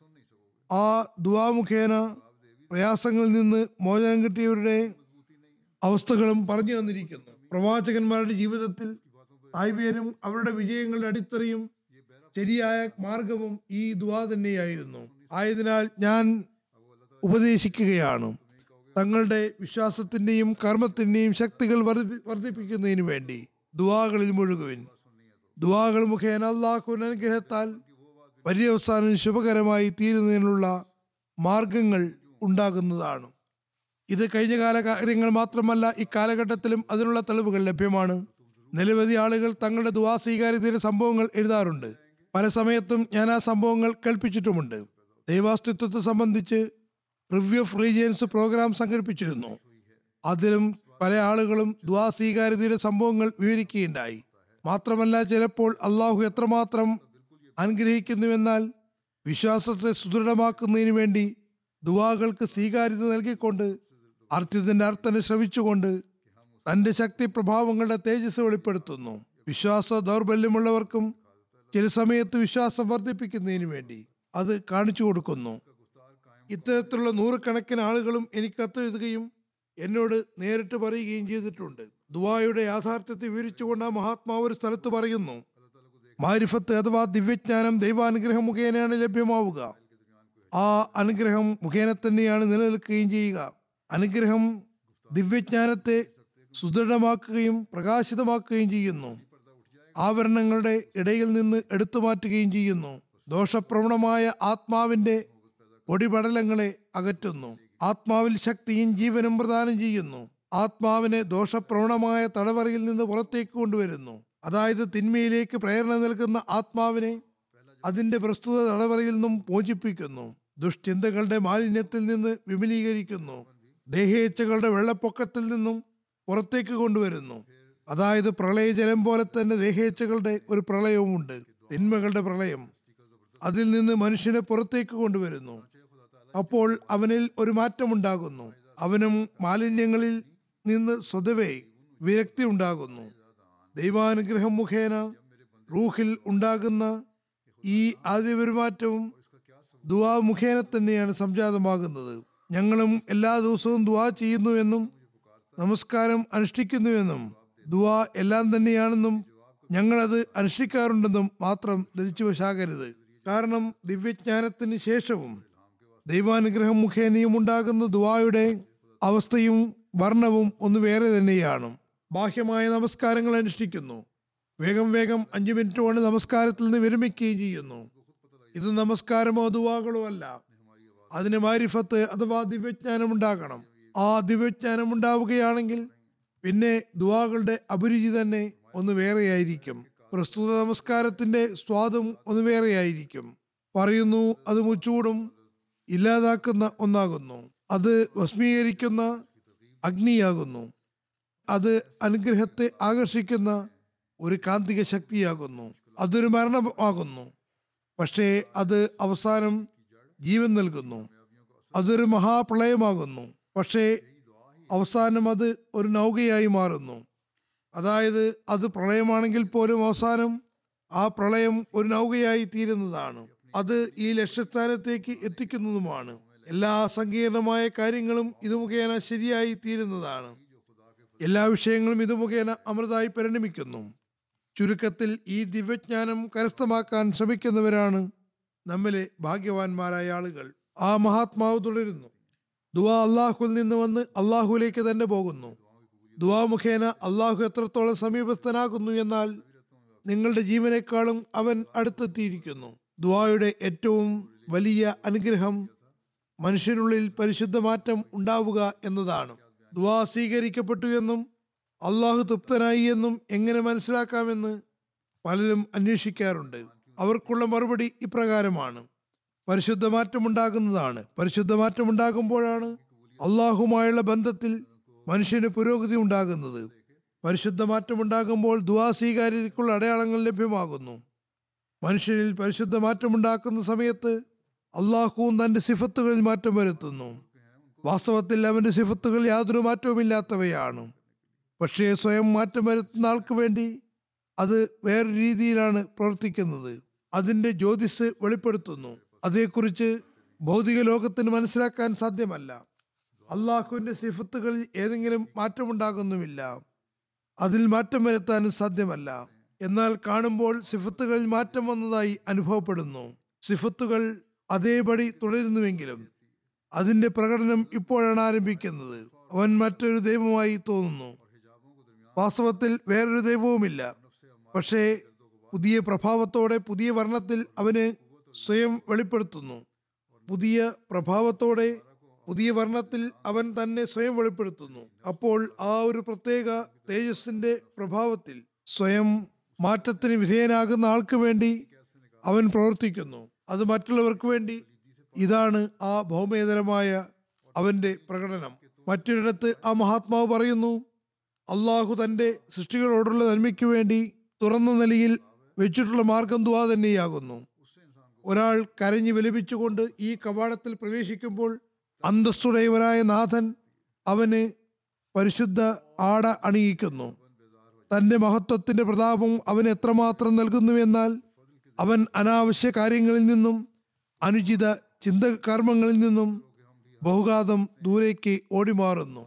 ആ ദുആ മുഖേന പ്രയാസങ്ങളിൽ നിന്ന് മോചനം കിട്ടിയവരുടെ അവസ്ഥകളും പറഞ്ഞു തന്നിരിക്കുന്നു പ്രവാചകന്മാരുടെ ജീവിതത്തിൽ ആയ്വേരും അവരുടെ വിജയങ്ങളുടെ അടിത്തറയും ശരിയായ മാർഗവും ഈ ദുആ തന്നെയായിരുന്നു ആയതിനാൽ ഞാൻ ഉപദേശിക്കുകയാണ് തങ്ങളുടെ വിശ്വാസത്തിന്റെയും കർമ്മത്തിന്റെയും ശക്തികൾ വർദ്ധി- വർദ്ധിപ്പിക്കുന്നതിന് വേണ്ടി ദുആകളിൽ മുഴുകുവിൻ ദുആകൾ മുഖേന അള്ളാഹുവിന്റെ അനുഗ്രഹത്താൽ പര്യവസാനം ശുഭകരമായി തീരുന്നതിനുള്ള മാർഗങ്ങൾ ഉണ്ടാകുന്നതാണ് ഇത് കഴിഞ്ഞ കാല കാര്യങ്ങൾ മാത്രമല്ല ഇക്കാലഘട്ടത്തിലും അതിനുള്ള തെളിവുകൾ ലഭ്യമാണ് നിരവധി ആളുകൾ തങ്ങളുടെ ദുവാ സ്വീകാര്യതയുടെ സംഭവങ്ങൾ എഴുതാറുണ്ട് പല സമയത്തും ഞാൻ ആ സംഭവങ്ങൾ കേൾപ്പിച്ചിട്ടുമുണ്ട് ദൈവാസ്തിത്വത്തെ സംബന്ധിച്ച് റിവ്യൂ ഓഫ് റിലീജിയൻസ് പ്രോഗ്രാം സംഘടിപ്പിച്ചിരുന്നു അതിലും പല ആളുകളും ദ്വാ സ്വീകാര്യതയുടെ സംഭവങ്ങൾ വിവരിക്കുകയുണ്ടായി മാത്രമല്ല ചിലപ്പോൾ അള്ളാഹു എത്രമാത്രം അനുഗ്രഹിക്കുന്നുവെന്നാൽ വിശ്വാസത്തെ സുദൃഢമാക്കുന്നതിന് വേണ്ടി ദുവാകൾക്ക് സ്വീകാര്യത നൽകിക്കൊണ്ട് അർത്ഥത്തിന്റെ അർത്ഥനെ ശ്രമിച്ചുകൊണ്ട് തന്റെ ശക്തി പ്രഭാവങ്ങളുടെ തേജസ് വെളിപ്പെടുത്തുന്നു വിശ്വാസ ദൗർബല്യമുള്ളവർക്കും ചില സമയത്ത് വിശ്വാസം വർദ്ധിപ്പിക്കുന്നതിന് വേണ്ടി അത് കാണിച്ചു കൊടുക്കുന്നു ഇത്തരത്തിലുള്ള നൂറുകണക്കിന് ആളുകളും എനിക്ക് കത്തെഴുതുകയും എന്നോട് നേരിട്ട് പറയുകയും ചെയ്തിട്ടുണ്ട് ദുബായുടെ യാഥാർത്ഥ്യത്തെ വിവരിച്ചുകൊണ്ട് ആ മഹാത്മാവ് ഒരു സ്ഥലത്ത് പറയുന്നു മാരിഫത്ത് അഥവാ ദിവ്യജ്ഞാനം ദൈവാനുഗ്രഹം മുഖേനയാണ് ലഭ്യമാവുക ആ അനുഗ്രഹം മുഖേന തന്നെയാണ് നിലനിൽക്കുകയും ചെയ്യുക അനുഗ്രഹം ദിവ്യജ്ഞാനത്തെ സുദൃഢമാക്കുകയും പ്രകാശിതമാക്കുകയും ചെയ്യുന്നു ആവരണങ്ങളുടെ ഇടയിൽ നിന്ന് എടുത്തു മാറ്റുകയും ചെയ്യുന്നു ദോഷപ്രവണമായ ആത്മാവിന്റെ പൊടിപടലങ്ങളെ അകറ്റുന്നു ആത്മാവിൽ ശക്തിയും ജീവനും പ്രദാനം ചെയ്യുന്നു ആത്മാവിനെ ദോഷപ്രവണമായ തടവറയിൽ നിന്ന് പുറത്തേക്ക് കൊണ്ടുവരുന്നു അതായത് തിന്മയിലേക്ക് പ്രേരണ നൽകുന്ന ആത്മാവിനെ അതിന്റെ പ്രസ്തുത തടവറയിൽ നിന്നും മോചിപ്പിക്കുന്നു ദുഷ്ചിന്തകളുടെ മാലിന്യത്തിൽ നിന്ന് വിമലീകരിക്കുന്നു ദേഹേച്ഛകളുടെ വെള്ളപ്പൊക്കത്തിൽ നിന്നും പുറത്തേക്ക് കൊണ്ടുവരുന്നു അതായത് പ്രളയജലം പോലെ തന്നെ ദേഹേച്ഛകളുടെ ഒരു പ്രളയവുമുണ്ട് തിന്മകളുടെ പ്രളയം അതിൽ നിന്ന് മനുഷ്യനെ പുറത്തേക്ക് കൊണ്ടുവരുന്നു അപ്പോൾ അവനിൽ ഒരു മാറ്റമുണ്ടാകുന്നു അവനും മാലിന്യങ്ങളിൽ നിന്ന് സ്വതവേ വിരക്തി ഉണ്ടാകുന്നു ദൈവാനുഗ്രഹം മുഖേന റൂഹിൽ ഉണ്ടാകുന്ന ഈ ആദ്യ പെരുമാറ്റവും ദുവാ മുഖേന തന്നെയാണ് സംജാതമാകുന്നത് ഞങ്ങളും എല്ലാ ദിവസവും ദുവാ ചെയ്യുന്നുവെന്നും നമസ്കാരം അനുഷ്ഠിക്കുന്നുവെന്നും ദുവാ എല്ലാം തന്നെയാണെന്നും ഞങ്ങളത് അനുഷ്ഠിക്കാറുണ്ടെന്നും മാത്രം ധരിച്ചു വശാകരുത് കാരണം ദിവ്യജ്ഞാനത്തിന് ശേഷവും ദൈവാനുഗ്രഹം മുഖേനയും ഉണ്ടാകുന്ന ദുവായുടെ അവസ്ഥയും വർണ്ണവും ഒന്ന് വേറെ തന്നെയാണ് ബാഹ്യമായ നമസ്കാരങ്ങൾ അനുഷ്ഠിക്കുന്നു വേഗം വേഗം അഞ്ചു മിനിറ്റ് കൊണ്ട് നമസ്കാരത്തിൽ നിന്ന് വിരമിക്കുകയും ചെയ്യുന്നു ഇത് നമസ്കാരമോ ദുവാകളോ അല്ല അതിന് മാരിഫത്ത് അഥവാ ദിവ്യജ്ഞാനം ഉണ്ടാകണം ആ ദിവ്യജ്ഞാനം ഉണ്ടാവുകയാണെങ്കിൽ പിന്നെ ദുവാകളുടെ അഭിരുചി തന്നെ ഒന്ന് വേറെയായിരിക്കും പ്രസ്തുത നമസ്കാരത്തിന്റെ സ്വാദും ഒന്ന് വേറെയായിരിക്കും പറയുന്നു അത് മുച്ചൂടും ഇല്ലാതാക്കുന്ന ഒന്നാകുന്നു അത് ഭസ്മീകരിക്കുന്ന അഗ്നിയാകുന്നു അത് അനുഗ്രഹത്തെ ആകർഷിക്കുന്ന ഒരു കാന്തിക ശക്തിയാകുന്നു അതൊരു മരണമാകുന്നു പക്ഷേ അത് അവസാനം ജീവൻ നൽകുന്നു അതൊരു മഹാപ്രളയമാകുന്നു പക്ഷേ അവസാനം അത് ഒരു നൗകയായി മാറുന്നു അതായത് അത് പ്രളയമാണെങ്കിൽ പോലും അവസാനം ആ പ്രളയം ഒരു നൗകയായി തീരുന്നതാണ് അത് ഈ ലക്ഷ്യസ്ഥാനത്തേക്ക് എത്തിക്കുന്നതുമാണ് എല്ലാ സങ്കീർണമായ കാര്യങ്ങളും ഇത് മുഖേന ശരിയായി തീരുന്നതാണ് എല്ലാ വിഷയങ്ങളും ഇത് മുഖേന അമൃതായി പരിണമിക്കുന്നു ചുരുക്കത്തിൽ ഈ ദിവ്യജ്ഞാനം കരസ്ഥമാക്കാൻ ശ്രമിക്കുന്നവരാണ് നമ്മിലെ ഭാഗ്യവാന്മാരായ ആളുകൾ ആ മഹാത്മാവ് തുടരുന്നു ദുവാ അള്ളാഹുവിൽ നിന്ന് വന്ന് അള്ളാഹുവിലേക്ക് തന്നെ പോകുന്നു ദുവാ മുഖേന അള്ളാഹു എത്രത്തോളം സമീപസ്ഥനാകുന്നു എന്നാൽ നിങ്ങളുടെ ജീവനേക്കാളും അവൻ അടുത്തെത്തിയിരിക്കുന്നു ദുവായുടെ ഏറ്റവും വലിയ അനുഗ്രഹം മനുഷ്യനുള്ളിൽ പരിശുദ്ധ മാറ്റം ഉണ്ടാവുക എന്നതാണ് ദുവാ സ്വീകരിക്കപ്പെട്ടു എന്നും അള്ളാഹു തൃപ്തനായി എന്നും എങ്ങനെ മനസ്സിലാക്കാമെന്ന് പലരും അന്വേഷിക്കാറുണ്ട് അവർക്കുള്ള മറുപടി ഇപ്രകാരമാണ് പരിശുദ്ധ മാറ്റമുണ്ടാകുന്നതാണ് പരിശുദ്ധ മാറ്റമുണ്ടാകുമ്പോഴാണ് അള്ളാഹുമായുള്ള ബന്ധത്തിൽ മനുഷ്യന് പുരോഗതി ഉണ്ടാകുന്നത് പരിശുദ്ധ മാറ്റമുണ്ടാകുമ്പോൾ ദുവാ സ്വീകാര്യതയ്ക്കുള്ള അടയാളങ്ങൾ ലഭ്യമാകുന്നു മനുഷ്യനിൽ പരിശുദ്ധ മാറ്റമുണ്ടാക്കുന്ന സമയത്ത് അള്ളാഹുവും തന്റെ സിഫത്തുകളിൽ മാറ്റം വരുത്തുന്നു വാസ്തവത്തിൽ അവന്റെ സിഫത്തുകൾ യാതൊരു മാറ്റവുമില്ലാത്തവയാണ് പക്ഷേ സ്വയം മാറ്റം വരുത്തുന്ന ആൾക്ക് വേണ്ടി അത് വേറെ രീതിയിലാണ് പ്രവർത്തിക്കുന്നത് അതിന്റെ ജ്യോതിസ് വെളിപ്പെടുത്തുന്നു അതേക്കുറിച്ച് ഭൗതിക ലോകത്തിന് മനസ്സിലാക്കാൻ സാധ്യമല്ല അള്ളാഹുവിന്റെ സിഫത്തുകളിൽ ഏതെങ്കിലും മാറ്റമുണ്ടാകുന്നുമില്ല അതിൽ മാറ്റം വരുത്താനും സാധ്യമല്ല എന്നാൽ കാണുമ്പോൾ സിഫത്തുകളിൽ മാറ്റം വന്നതായി അനുഭവപ്പെടുന്നു സിഫത്തുകൾ അതേപടി തുടരുന്നുവെങ്കിലും അതിന്റെ പ്രകടനം ഇപ്പോഴാണ് ആരംഭിക്കുന്നത് അവൻ മറ്റൊരു ദൈവമായി തോന്നുന്നു വാസ്തവത്തിൽ വേറൊരു ദൈവവുമില്ല പക്ഷേ പുതിയ പ്രഭാവത്തോടെ പുതിയ വർണ്ണത്തിൽ അവന് സ്വയം വെളിപ്പെടുത്തുന്നു പുതിയ പ്രഭാവത്തോടെ പുതിയ വർണ്ണത്തിൽ അവൻ തന്നെ സ്വയം വെളിപ്പെടുത്തുന്നു അപ്പോൾ ആ ഒരു പ്രത്യേക തേജസ്സിന്റെ പ്രഭാവത്തിൽ സ്വയം മാറ്റത്തിന് വിധേയനാകുന്ന ആൾക്ക് വേണ്ടി അവൻ പ്രവർത്തിക്കുന്നു അത് മറ്റുള്ളവർക്ക് വേണ്ടി ഇതാണ് ആ ഭൗമേതരമായ അവന്റെ പ്രകടനം മറ്റൊരിടത്ത് ആ മഹാത്മാവ് പറയുന്നു അള്ളാഹു തന്റെ സൃഷ്ടികളോടുള്ള നന്മയ്ക്ക് വേണ്ടി തുറന്ന നിലയിൽ വെച്ചിട്ടുള്ള മാർഗം ദുവാ തന്നെയാകുന്നു ഒരാൾ കരഞ്ഞു വിലപിച്ചുകൊണ്ട് ഈ കവാടത്തിൽ പ്രവേശിക്കുമ്പോൾ അന്തസ്സുടയവനായ നാഥൻ അവന് പരിശുദ്ധ ആട അണിയിക്കുന്നു തന്റെ മഹത്വത്തിന്റെ പ്രതാപം അവന് എത്രമാത്രം നൽകുന്നുവെന്നാൽ അവൻ അനാവശ്യ കാര്യങ്ങളിൽ നിന്നും അനുചിത ചിന്ത കർമ്മങ്ങളിൽ നിന്നും ബഹുഘാതം ദൂരേക്ക് ഓടിമാറുന്നു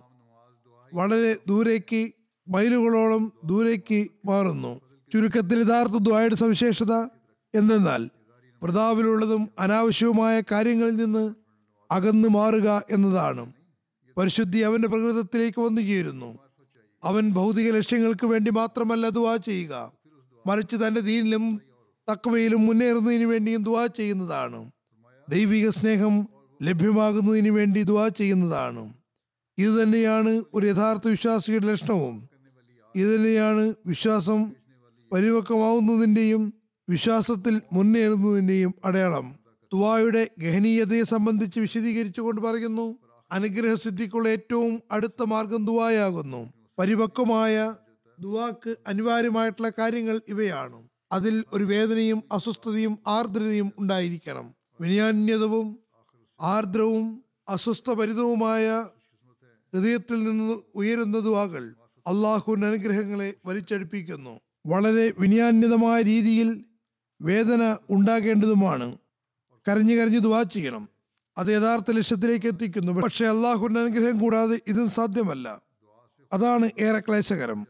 വളരെ ദൂരേക്ക് മൈലുകളോളം ദൂരേക്ക് മാറുന്നു ചുരുക്കത്തിൽ യഥാർത്ഥ ദ്വായുടെ സവിശേഷത എന്തെന്നാൽ പ്രതാപിലുള്ളതും അനാവശ്യവുമായ കാര്യങ്ങളിൽ നിന്ന് അകന്നു മാറുക എന്നതാണ് പരിശുദ്ധി അവന്റെ പ്രകൃതത്തിലേക്ക് വന്നു ചേരുന്നു അവൻ ഭൗതിക ലക്ഷ്യങ്ങൾക്ക് വേണ്ടി മാത്രമല്ല ദുവാ ചെയ്യുക മറിച്ച് തന്റെ ദീനിലും തക്കവയിലും മുന്നേറുന്നതിന് വേണ്ടിയും ദുവാ ചെയ്യുന്നതാണ് ദൈവിക സ്നേഹം ലഭ്യമാകുന്നതിന് വേണ്ടി ദുവാ ചെയ്യുന്നതാണ് ഇത് തന്നെയാണ് ഒരു യഥാർത്ഥ വിശ്വാസിയുടെ ലക്ഷണവും ഇത് തന്നെയാണ് വിശ്വാസം പരിപക്വമാവുന്നതിൻ്റെയും വിശ്വാസത്തിൽ മുന്നേറുന്നതിൻ്റെയും അടയാളം ദുവായുടെ ഗഹനീയതയെ സംബന്ധിച്ച് വിശദീകരിച്ചുകൊണ്ട് പറയുന്നു അനുഗ്രഹസിദ്ധിക്കുള്ള ഏറ്റവും അടുത്ത മാർഗം ദുവായാകുന്നു പരിപക്വമായ ദുവാക്ക് അനിവാര്യമായിട്ടുള്ള കാര്യങ്ങൾ ഇവയാണ് അതിൽ ഒരു വേദനയും അസ്വസ്ഥതയും ആർദ്രതയും ഉണ്ടായിരിക്കണം വിനയാന്യതവും ആർദ്രവും അസ്വസ്ഥഭരിതവുമായ ഹൃദയത്തിൽ നിന്ന് ഉയരുന്ന ദുവാകൾ അള്ളാഹുവിന്റെ അനുഗ്രഹങ്ങളെ വലിച്ചടിപ്പിക്കുന്നു വളരെ വിനയാന്യതമായ രീതിയിൽ വേദന ഉണ്ടാകേണ്ടതുമാണ് കരഞ്ഞു കരഞ്ഞു ദുവാ ചെയ്യണം അത് യഥാർത്ഥ ലക്ഷ്യത്തിലേക്ക് എത്തിക്കുന്നു പക്ഷെ അള്ളാഹുവിന്റെ അനുഗ്രഹം കൂടാതെ ഇതും സാധ്യമല്ല അതാണ് ഏറെ ക്ലേശകരം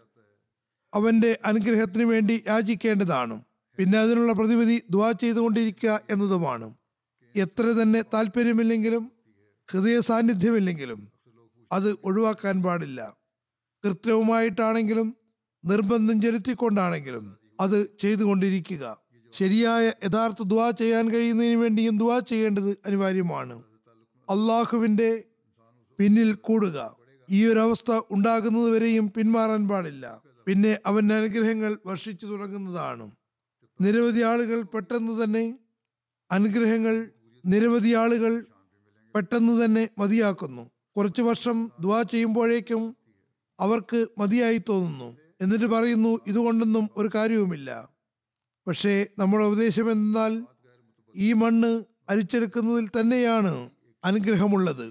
അവന്റെ അനുഗ്രഹത്തിന് വേണ്ടി യാചിക്കേണ്ടതാണ് പിന്നെ അതിനുള്ള പ്രതിവിധി ദുവാ ചെയ്തുകൊണ്ടിരിക്കുക എന്നതുമാണ് എത്ര തന്നെ താല്പര്യമില്ലെങ്കിലും ഹൃദയ സാന്നിധ്യമില്ലെങ്കിലും അത് ഒഴിവാക്കാൻ പാടില്ല കൃത്രിമമായിട്ടാണെങ്കിലും നിർബന്ധം ചെലുത്തിക്കൊണ്ടാണെങ്കിലും അത് ചെയ്തുകൊണ്ടിരിക്കുക ശരിയായ യഥാർത്ഥ ദുവാ ചെയ്യാൻ കഴിയുന്നതിന് വേണ്ടിയും ദുവാ ചെയ്യേണ്ടത് അനിവാര്യമാണ് അള്ളാഹുവിന്റെ പിന്നിൽ കൂടുക ഈ ഒരു അവസ്ഥ ഉണ്ടാകുന്നത് വരെയും പിന്മാറാൻ പാടില്ല പിന്നെ അവന്റെ അനുഗ്രഹങ്ങൾ വർഷിച്ചു തുടങ്ങുന്നതാണ് നിരവധി ആളുകൾ പെട്ടെന്ന് തന്നെ അനുഗ്രഹങ്ങൾ നിരവധി ആളുകൾ പെട്ടെന്ന് തന്നെ മതിയാക്കുന്നു കുറച്ചു വർഷം ദുവാ ചെയ്യുമ്പോഴേക്കും അവർക്ക് മതിയായി തോന്നുന്നു എന്നിട്ട് പറയുന്നു ഇതുകൊണ്ടൊന്നും ഒരു കാര്യവുമില്ല പക്ഷേ നമ്മുടെ ഉപദേശം എന്നാൽ ഈ മണ്ണ് അരിച്ചെടുക്കുന്നതിൽ തന്നെയാണ് അനുഗ്രഹമുള്ളത്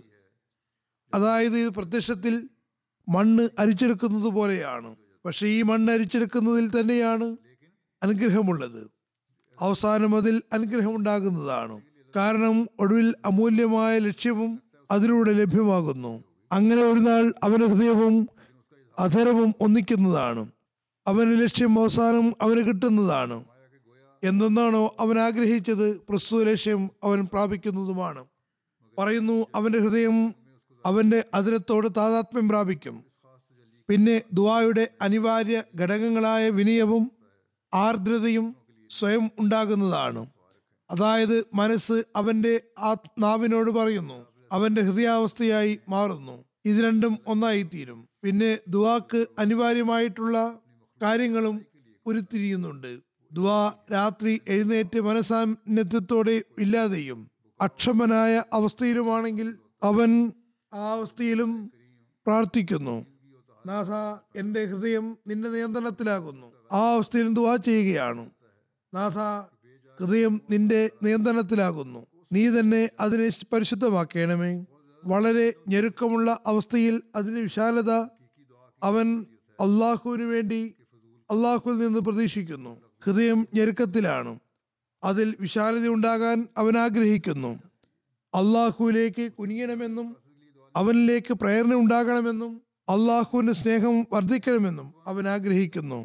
അതായത് ഇത് പ്രത്യക്ഷത്തിൽ മണ്ണ് അരിച്ചെടുക്കുന്നത് പോലെയാണ് പക്ഷെ ഈ മണ്ണ് അരിച്ചെടുക്കുന്നതിൽ തന്നെയാണ് അനുഗ്രഹമുള്ളത് അവസാനം അതിൽ അനുഗ്രഹമുണ്ടാകുന്നതാണ് കാരണം ഒടുവിൽ അമൂല്യമായ ലക്ഷ്യവും അതിലൂടെ ലഭ്യമാകുന്നു അങ്ങനെ ഒരു നാൾ അവന്റെ ഹൃദയവും അധരവും ഒന്നിക്കുന്നതാണ് അവന്റെ ലക്ഷ്യം അവസാനം അവന് കിട്ടുന്നതാണ് എന്തെന്നാണോ അവൻ ആഗ്രഹിച്ചത് പ്രസ്തുത ലക്ഷ്യം അവൻ പ്രാപിക്കുന്നതുമാണ് പറയുന്നു അവന്റെ ഹൃദയം അവന്റെ അതിരത്തോട് താതാത്മ്യം പ്രാപിക്കും പിന്നെ ദുവായുടെ അനിവാര്യ ഘടകങ്ങളായ വിനയവും ആർദ്രതയും സ്വയം ഉണ്ടാകുന്നതാണ് അതായത് മനസ്സ് അവന്റെ ആ നാവിനോട് പറയുന്നു അവന്റെ ഹൃദയാവസ്ഥയായി മാറുന്നു ഇത് രണ്ടും ഒന്നായി തീരും പിന്നെ ദുവാക്ക് അനിവാര്യമായിട്ടുള്ള കാര്യങ്ങളും ഉരുത്തിരിയുന്നുണ്ട് ദുവാ രാത്രി എഴുന്നേറ്റ് മനസാന്നിധ്യത്തോടെ ഇല്ലാതെയും അക്ഷമനായ അവസ്ഥയിലുമാണെങ്കിൽ അവൻ ആ അവസ്ഥയിലും പ്രാർത്ഥിക്കുന്നു നാഥ എന്റെ ഹൃദയം നിന്റെ നിയന്ത്രണത്തിലാകുന്നു ആ അവസ്ഥയിൽ ദുവാ ചെയ്യുകയാണ് നാഥ ഹൃദയം നിന്റെ നിയന്ത്രണത്തിലാകുന്നു നീ തന്നെ അതിനെ പരിശുദ്ധമാക്കണമേ വളരെ ഞെരുക്കമുള്ള അവസ്ഥയിൽ അതിന്റെ വിശാലത അവൻ അള്ളാഹുവിന് വേണ്ടി അള്ളാഹുവിൽ നിന്ന് പ്രതീക്ഷിക്കുന്നു ഹൃദയം ഞെരുക്കത്തിലാണ് അതിൽ വിശാലത ഉണ്ടാകാൻ അവൻ ആഗ്രഹിക്കുന്നു അള്ളാഹുവിലേക്ക് കുനിയണമെന്നും അവനിലേക്ക് പ്രേരണ ഉണ്ടാകണമെന്നും അള്ളാഹുവിന്റെ സ്നേഹം വർദ്ധിക്കണമെന്നും അവൻ ആഗ്രഹിക്കുന്നു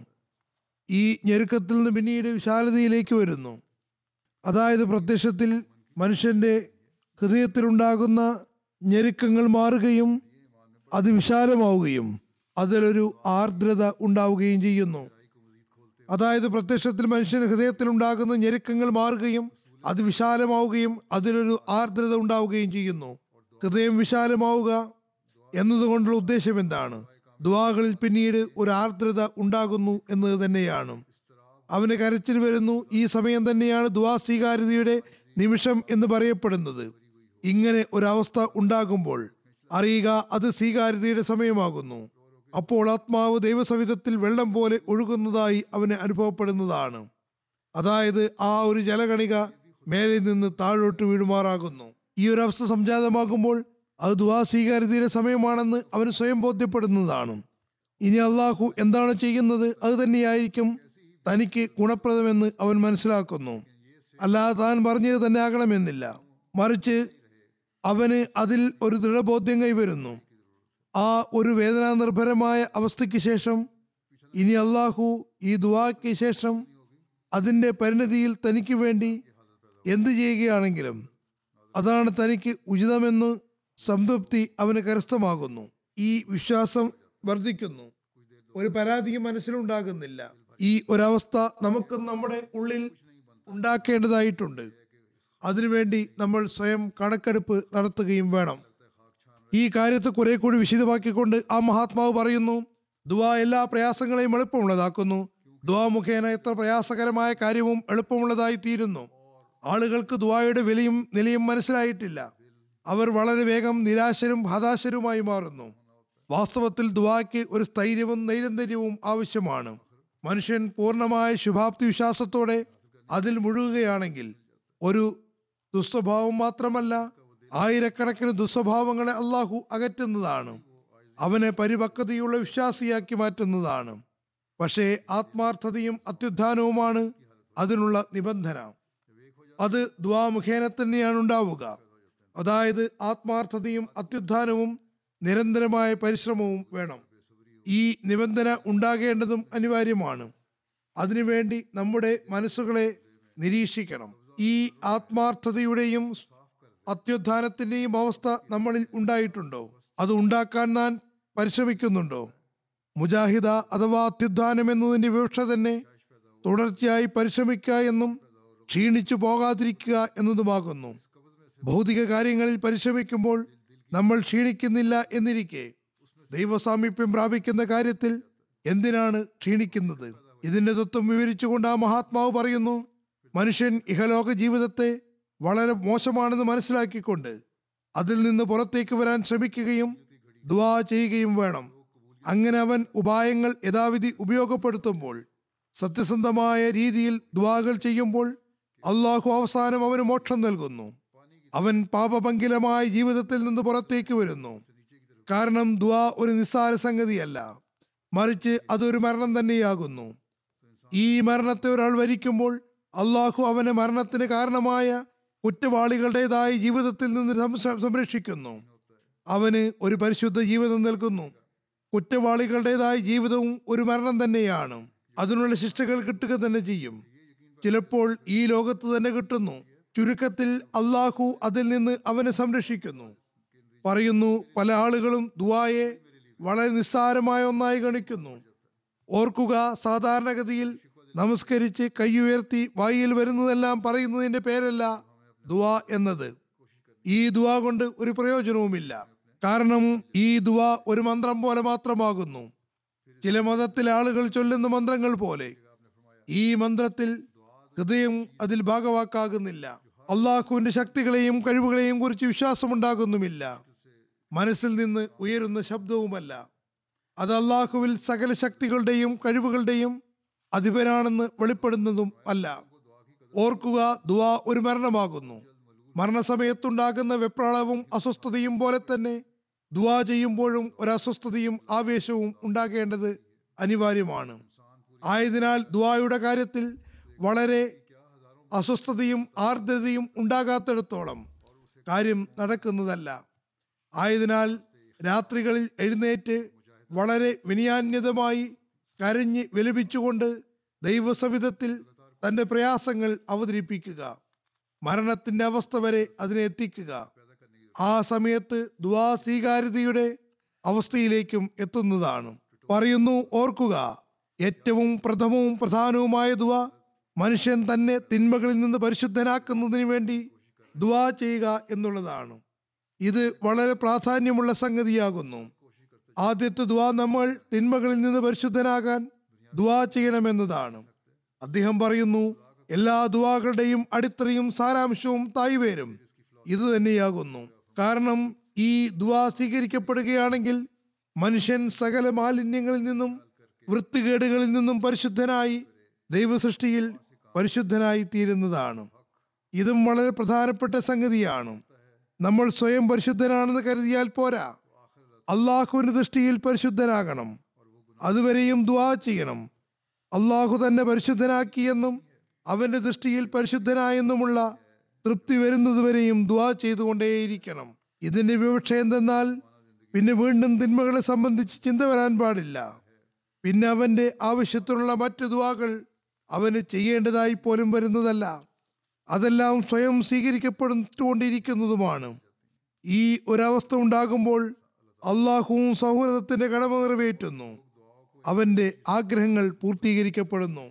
ഈ ഞെരുക്കത്തിൽ നിന്ന് പിന്നീട് വിശാലതയിലേക്ക് വരുന്നു അതായത് പ്രത്യക്ഷത്തിൽ മനുഷ്യന്റെ ഹൃദയത്തിലുണ്ടാകുന്ന ഞെരുക്കങ്ങൾ മാറുകയും അത് വിശാലമാവുകയും അതിലൊരു ആർദ്രത ഉണ്ടാവുകയും ചെയ്യുന്നു അതായത് പ്രത്യക്ഷത്തിൽ മനുഷ്യന്റെ ഹൃദയത്തിലുണ്ടാകുന്ന ഞെരുക്കങ്ങൾ മാറുകയും അത് വിശാലമാവുകയും അതിലൊരു ആർദ്രത ഉണ്ടാവുകയും ചെയ്യുന്നു ഹൃദയം വിശാലമാവുക എന്നതുകൊണ്ടുള്ള ഉദ്ദേശം എന്താണ് ദ്വാകളിൽ പിന്നീട് ഒരു ആർദ്രത ഉണ്ടാകുന്നു എന്നത് തന്നെയാണ് അവന് കരച്ചിൽ വരുന്നു ഈ സമയം തന്നെയാണ് ദ്വാ സ്വീകാര്യതയുടെ നിമിഷം എന്ന് പറയപ്പെടുന്നത് ഇങ്ങനെ ഒരവസ്ഥ ഉണ്ടാകുമ്പോൾ അറിയുക അത് സ്വീകാര്യതയുടെ സമയമാകുന്നു അപ്പോൾ ആത്മാവ് ദൈവസവിധത്തിൽ വെള്ളം പോലെ ഒഴുകുന്നതായി അവന് അനുഭവപ്പെടുന്നതാണ് അതായത് ആ ഒരു ജലകണിക മേലെ നിന്ന് താഴോട്ട് വീഴുമാറാകുന്നു ഈ ഒരു അവസ്ഥ സംജാതമാകുമ്പോൾ അത് ദുവാ സ്വീകാര്യതയുടെ സമയമാണെന്ന് അവന് സ്വയം ബോധ്യപ്പെടുന്നതാണ് ഇനി അള്ളാഹു എന്താണ് ചെയ്യുന്നത് അത് തന്നെയായിരിക്കും തനിക്ക് ഗുണപ്രദമെന്ന് അവൻ മനസ്സിലാക്കുന്നു അല്ലാതെ താൻ പറഞ്ഞത് തന്നെ ആകണമെന്നില്ല മറിച്ച് അവന് അതിൽ ഒരു ദൃഢബോധ്യം കൈവരുന്നു ആ ഒരു വേദനാ നിർഭരമായ അവസ്ഥയ്ക്ക് ശേഷം ഇനി അള്ളാഹു ഈ ദുവാക്ക് ശേഷം അതിൻ്റെ പരിണതിയിൽ തനിക്ക് വേണ്ടി എന്ത് ചെയ്യുകയാണെങ്കിലും അതാണ് തനിക്ക് ഉചിതമെന്ന് സംതൃപ്തി അവന് കരസ്ഥമാകുന്നു ഈ വിശ്വാസം വർദ്ധിക്കുന്നു ഒരു പരാതിയും മനസ്സിലുണ്ടാകുന്നില്ല ഈ ഒരവസ്ഥ നമുക്ക് നമ്മുടെ ഉള്ളിൽ ഉണ്ടാക്കേണ്ടതായിട്ടുണ്ട് അതിനുവേണ്ടി നമ്മൾ സ്വയം കണക്കെടുപ്പ് നടത്തുകയും വേണം ഈ കാര്യത്തെ കുറെ കൂടി വിശദമാക്കിക്കൊണ്ട് ആ മഹാത്മാവ് പറയുന്നു ദുവാ എല്ലാ പ്രയാസങ്ങളെയും എളുപ്പമുള്ളതാക്കുന്നു ദുവാ മുഖേന എത്ര പ്രയാസകരമായ കാര്യവും എളുപ്പമുള്ളതായി തീരുന്നു ആളുകൾക്ക് ദുവായുടെ വിലയും നിലയും മനസ്സിലായിട്ടില്ല അവർ വളരെ വേഗം നിരാശരും ഹതാശരുമായി മാറുന്നു വാസ്തവത്തിൽ ദുവായ്ക്ക് ഒരു സ്ഥൈര്യവും നൈരന്തര്യവും ആവശ്യമാണ് മനുഷ്യൻ പൂർണ്ണമായ ശുഭാപ്തി വിശ്വാസത്തോടെ അതിൽ മുഴുകുകയാണെങ്കിൽ ഒരു ദുസ്വഭാവം മാത്രമല്ല ആയിരക്കണക്കിന് ദുസ്വഭാവങ്ങളെ അള്ളാഹു അകറ്റുന്നതാണ് അവനെ പരിപക്വതയുള്ള വിശ്വാസിയാക്കി മാറ്റുന്നതാണ് പക്ഷേ ആത്മാർത്ഥതയും അത്യുത്ഥാനവുമാണ് അതിനുള്ള നിബന്ധന അത് ദ്വാമുഖേന തന്നെയാണ് ഉണ്ടാവുക അതായത് ആത്മാർത്ഥതയും അത്യുത്ഥാനവും നിരന്തരമായ പരിശ്രമവും വേണം ഈ നിബന്ധന ഉണ്ടാകേണ്ടതും അനിവാര്യമാണ് അതിനുവേണ്ടി നമ്മുടെ മനസ്സുകളെ നിരീക്ഷിക്കണം ഈ ആത്മാർത്ഥതയുടെയും അത്യുത്ഥാനത്തിന്റെയും അവസ്ഥ നമ്മളിൽ ഉണ്ടായിട്ടുണ്ടോ അത് ഉണ്ടാക്കാൻ നാൻ പരിശ്രമിക്കുന്നുണ്ടോ മുജാഹിദ അഥവാ അത്യുത്ഥാനം എന്നതിന്റെ വിവക്ഷ തന്നെ തുടർച്ചയായി പരിശ്രമിക്കുക എന്നും ക്ഷീണിച്ചു പോകാതിരിക്കുക എന്നതുമാകുന്നു ഭൗതിക കാര്യങ്ങളിൽ പരിശ്രമിക്കുമ്പോൾ നമ്മൾ ക്ഷീണിക്കുന്നില്ല എന്നിരിക്കെ ദൈവസാമീപ്യം പ്രാപിക്കുന്ന കാര്യത്തിൽ എന്തിനാണ് ക്ഷീണിക്കുന്നത് ഇതിന്റെ തത്വം വിവരിച്ചുകൊണ്ട് ആ മഹാത്മാവ് പറയുന്നു മനുഷ്യൻ ഇഹലോക ജീവിതത്തെ വളരെ മോശമാണെന്ന് മനസ്സിലാക്കിക്കൊണ്ട് അതിൽ നിന്ന് പുറത്തേക്ക് വരാൻ ശ്രമിക്കുകയും ദുവാ ചെയ്യുകയും വേണം അങ്ങനെ അവൻ ഉപായങ്ങൾ യഥാവിധി ഉപയോഗപ്പെടുത്തുമ്പോൾ സത്യസന്ധമായ രീതിയിൽ ദുവാകൾ ചെയ്യുമ്പോൾ അള്ളാഹു അവസാനം അവന് മോക്ഷം നൽകുന്നു അവൻ പാപപങ്കിലമായ ജീവിതത്തിൽ നിന്ന് പുറത്തേക്ക് വരുന്നു കാരണം ദുവാ ഒരു നിസ്സാര സംഗതിയല്ല മറിച്ച് അതൊരു മരണം തന്നെയാകുന്നു ഈ മരണത്തെ ഒരാൾ വരിക്കുമ്പോൾ അള്ളാഹു അവനെ മരണത്തിന് കാരണമായ കുറ്റവാളികളുടേതായ ജീവിതത്തിൽ നിന്ന് സംര- സംരക്ഷിക്കുന്നു അവന് ഒരു പരിശുദ്ധ ജീവിതം നൽകുന്നു കുറ്റവാളികളുടേതായ ജീവിതവും ഒരു മരണം തന്നെയാണ് അതിനുള്ള ശിക്ഷകൾ കിട്ടുക തന്നെ ചെയ്യും ചിലപ്പോൾ ഈ ലോകത്ത് തന്നെ കിട്ടുന്നു ചുരുക്കത്തിൽ അള്ളാഹു അതിൽ നിന്ന് അവനെ സംരക്ഷിക്കുന്നു പറയുന്നു പല ആളുകളും ദുആയെ വളരെ നിസ്സാരമായ ഒന്നായി ഗണിക്കുന്നു ഓർക്കുക സാധാരണഗതിയിൽ നമസ്കരിച്ച് കൈയുയർത്തി വായിൽ വരുന്നതെല്ലാം പറയുന്നതിന്റെ പേരല്ല ദുആ എന്നത് ഈ ദുവാ കൊണ്ട് ഒരു പ്രയോജനവുമില്ല കാരണം ഈ ദുവാ ഒരു മന്ത്രം പോലെ മാത്രമാകുന്നു ചില മതത്തിലെ ആളുകൾ ചൊല്ലുന്ന മന്ത്രങ്ങൾ പോലെ ഈ മന്ത്രത്തിൽ ഹൃദയം അതിൽ ഭാഗവാക്കാകുന്നില്ല അള്ളാഹുവിന്റെ ശക്തികളെയും കഴിവുകളെയും കുറിച്ച് വിശ്വാസമുണ്ടാകുന്നുമില്ല മനസ്സിൽ നിന്ന് ഉയരുന്ന ശബ്ദവുമല്ല അത് അള്ളാഹുവിൽ സകല ശക്തികളുടെയും കഴിവുകളുടെയും അധിപനാണെന്ന് വെളിപ്പെടുന്നതും അല്ല ഓർക്കുക ദുവാ ഒരു മരണമാകുന്നു മരണസമയത്തുണ്ടാകുന്ന വെപ്രാളവും അസ്വസ്ഥതയും പോലെ തന്നെ ദുവാ ചെയ്യുമ്പോഴും ഒരു അസ്വസ്ഥതയും ആവേശവും ഉണ്ടാകേണ്ടത് അനിവാര്യമാണ് ആയതിനാൽ ദുവായുടെ കാര്യത്തിൽ വളരെ അസ്വസ്ഥതയും ആർദ്രതയും ഉണ്ടാകാത്തിടത്തോളം കാര്യം നടക്കുന്നതല്ല ആയതിനാൽ രാത്രികളിൽ എഴുന്നേറ്റ് വളരെ വിനയാന്യതമായി കരഞ്ഞ് വിലപിച്ചുകൊണ്ട് ദൈവസവിധത്തിൽ തന്റെ പ്രയാസങ്ങൾ അവതരിപ്പിക്കുക മരണത്തിന്റെ അവസ്ഥ വരെ അതിനെ എത്തിക്കുക ആ സമയത്ത് ദുവാ സ്വീകാര്യതയുടെ അവസ്ഥയിലേക്കും എത്തുന്നതാണ് പറയുന്നു ഓർക്കുക ഏറ്റവും പ്രഥമവും പ്രധാനവുമായ ദുവ മനുഷ്യൻ തന്നെ തിന്മകളിൽ നിന്ന് പരിശുദ്ധനാക്കുന്നതിന് വേണ്ടി ദുവാ ചെയ്യുക എന്നുള്ളതാണ് ഇത് വളരെ പ്രാധാന്യമുള്ള സംഗതിയാകുന്നു ആദ്യത്തെ ദുവാ നമ്മൾ തിന്മകളിൽ നിന്ന് പരിശുദ്ധനാകാൻ ദുവാ ചെയ്യണമെന്നതാണ് അദ്ദേഹം പറയുന്നു എല്ലാ ദുവാകളുടെയും അടിത്തറയും സാരാംശവും തായ്വേരും ഇത് തന്നെയാകുന്നു കാരണം ഈ ദുവാ സ്വീകരിക്കപ്പെടുകയാണെങ്കിൽ മനുഷ്യൻ സകല മാലിന്യങ്ങളിൽ നിന്നും വൃത്തികേടുകളിൽ നിന്നും പരിശുദ്ധനായി ദൈവസൃഷ്ടിയിൽ പരിശുദ്ധനായി തീരുന്നതാണ് ഇതും വളരെ പ്രധാനപ്പെട്ട സംഗതിയാണ് നമ്മൾ സ്വയം പരിശുദ്ധനാണെന്ന് കരുതിയാൽ പോരാ അള്ളാഹുവിന്റെ ദൃഷ്ടിയിൽ പരിശുദ്ധനാകണം അതുവരെയും ദുവാ ചെയ്യണം അള്ളാഹു തന്നെ പരിശുദ്ധനാക്കിയെന്നും അവന്റെ ദൃഷ്ടിയിൽ പരിശുദ്ധനായെന്നുമുള്ള തൃപ്തി വരുന്നതുവരെയും ദുവാ ചെയ്തുകൊണ്ടേയിരിക്കണം ഇതിന്റെ വിവക്ഷ എന്തെന്നാൽ പിന്നെ വീണ്ടും തിന്മകളെ സംബന്ധിച്ച് ചിന്ത വരാൻ പാടില്ല പിന്നെ അവന്റെ ആവശ്യത്തിനുള്ള മറ്റു ദുവാകൾ അവന് ചെയ്യേണ്ടതായി പോലും വരുന്നതല്ല അതെല്ലാം സ്വയം സ്വീകരിക്കപ്പെട്ടുകൊണ്ടിരിക്കുന്നതുമാണ് ഈ ഒരവസ്ഥ ഉണ്ടാകുമ്പോൾ അള്ളാഹുവും സൗഹൃദത്തിന്റെ കടമ നിറവേറ്റുന്നു അവന്റെ ആഗ്രഹങ്ങൾ പൂർത്തീകരിക്കപ്പെടുന്നു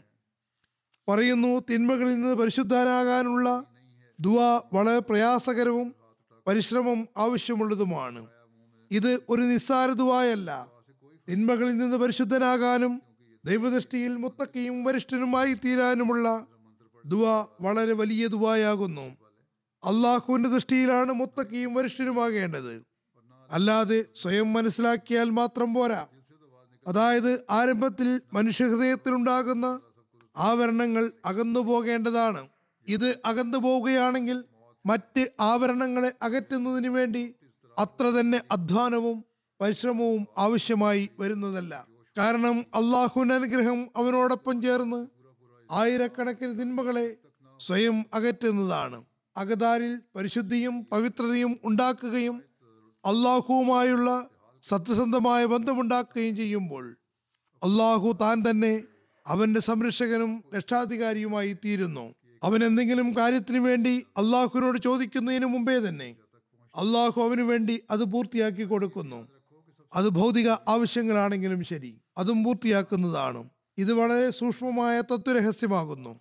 പറയുന്നു തിന്മകളിൽ നിന്ന് പരിശുദ്ധനാകാനുള്ള ദുവ വളരെ പ്രയാസകരവും പരിശ്രമം ആവശ്യമുള്ളതുമാണ് ഇത് ഒരു നിസ്സാര ദുവായല്ല തിന്മകളിൽ നിന്ന് പരിശുദ്ധനാകാനും ദൈവദൃഷ്ടിയിൽ മുത്തക്കയും വരിഷ്ഠനുമായി തീരാനുമുള്ള ദുവ വളരെ വലിയ ദുവായാകുന്നു അള്ളാഹുവിന്റെ ദൃഷ്ടിയിലാണ് മുത്തക്കയും വരിഷ്ഠനുമാകേണ്ടത് അല്ലാതെ സ്വയം മനസ്സിലാക്കിയാൽ മാത്രം പോരാ അതായത് ആരംഭത്തിൽ മനുഷ്യഹൃദയത്തിലുണ്ടാകുന്ന ആവരണങ്ങൾ അകന്നു പോകേണ്ടതാണ് ഇത് അകന്നു പോവുകയാണെങ്കിൽ മറ്റ് ആവരണങ്ങളെ അകറ്റുന്നതിന് വേണ്ടി അത്ര തന്നെ അധ്വാനവും പരിശ്രമവും ആവശ്യമായി വരുന്നതല്ല കാരണം അള്ളാഹുവിന്റെ അനുഗ്രഹം അവനോടൊപ്പം ചേർന്ന് ആയിരക്കണക്കിന് തിന്മകളെ സ്വയം അകറ്റുന്നതാണ് അകതാരിൽ പരിശുദ്ധിയും പവിത്രതയും ഉണ്ടാക്കുകയും അള്ളാഹുവുമായുള്ള സത്യസന്ധമായ ബന്ധമുണ്ടാക്കുകയും ചെയ്യുമ്പോൾ അള്ളാഹു താൻ തന്നെ അവന്റെ സംരക്ഷകനും രക്ഷാധികാരിയുമായി തീരുന്നു അവൻ എന്തെങ്കിലും കാര്യത്തിന് വേണ്ടി അള്ളാഹുവിനോട് ചോദിക്കുന്നതിന് മുമ്പേ തന്നെ അള്ളാഹു അവന് വേണ്ടി അത് പൂർത്തിയാക്കി കൊടുക്കുന്നു അത് ഭൗതിക ആവശ്യങ്ങളാണെങ്കിലും ശരി അതും പൂർത്തിയാക്കുന്നതാണ് ഇത് വളരെ സൂക്ഷ്മമായ തത്വരഹസ്യമാകുന്നു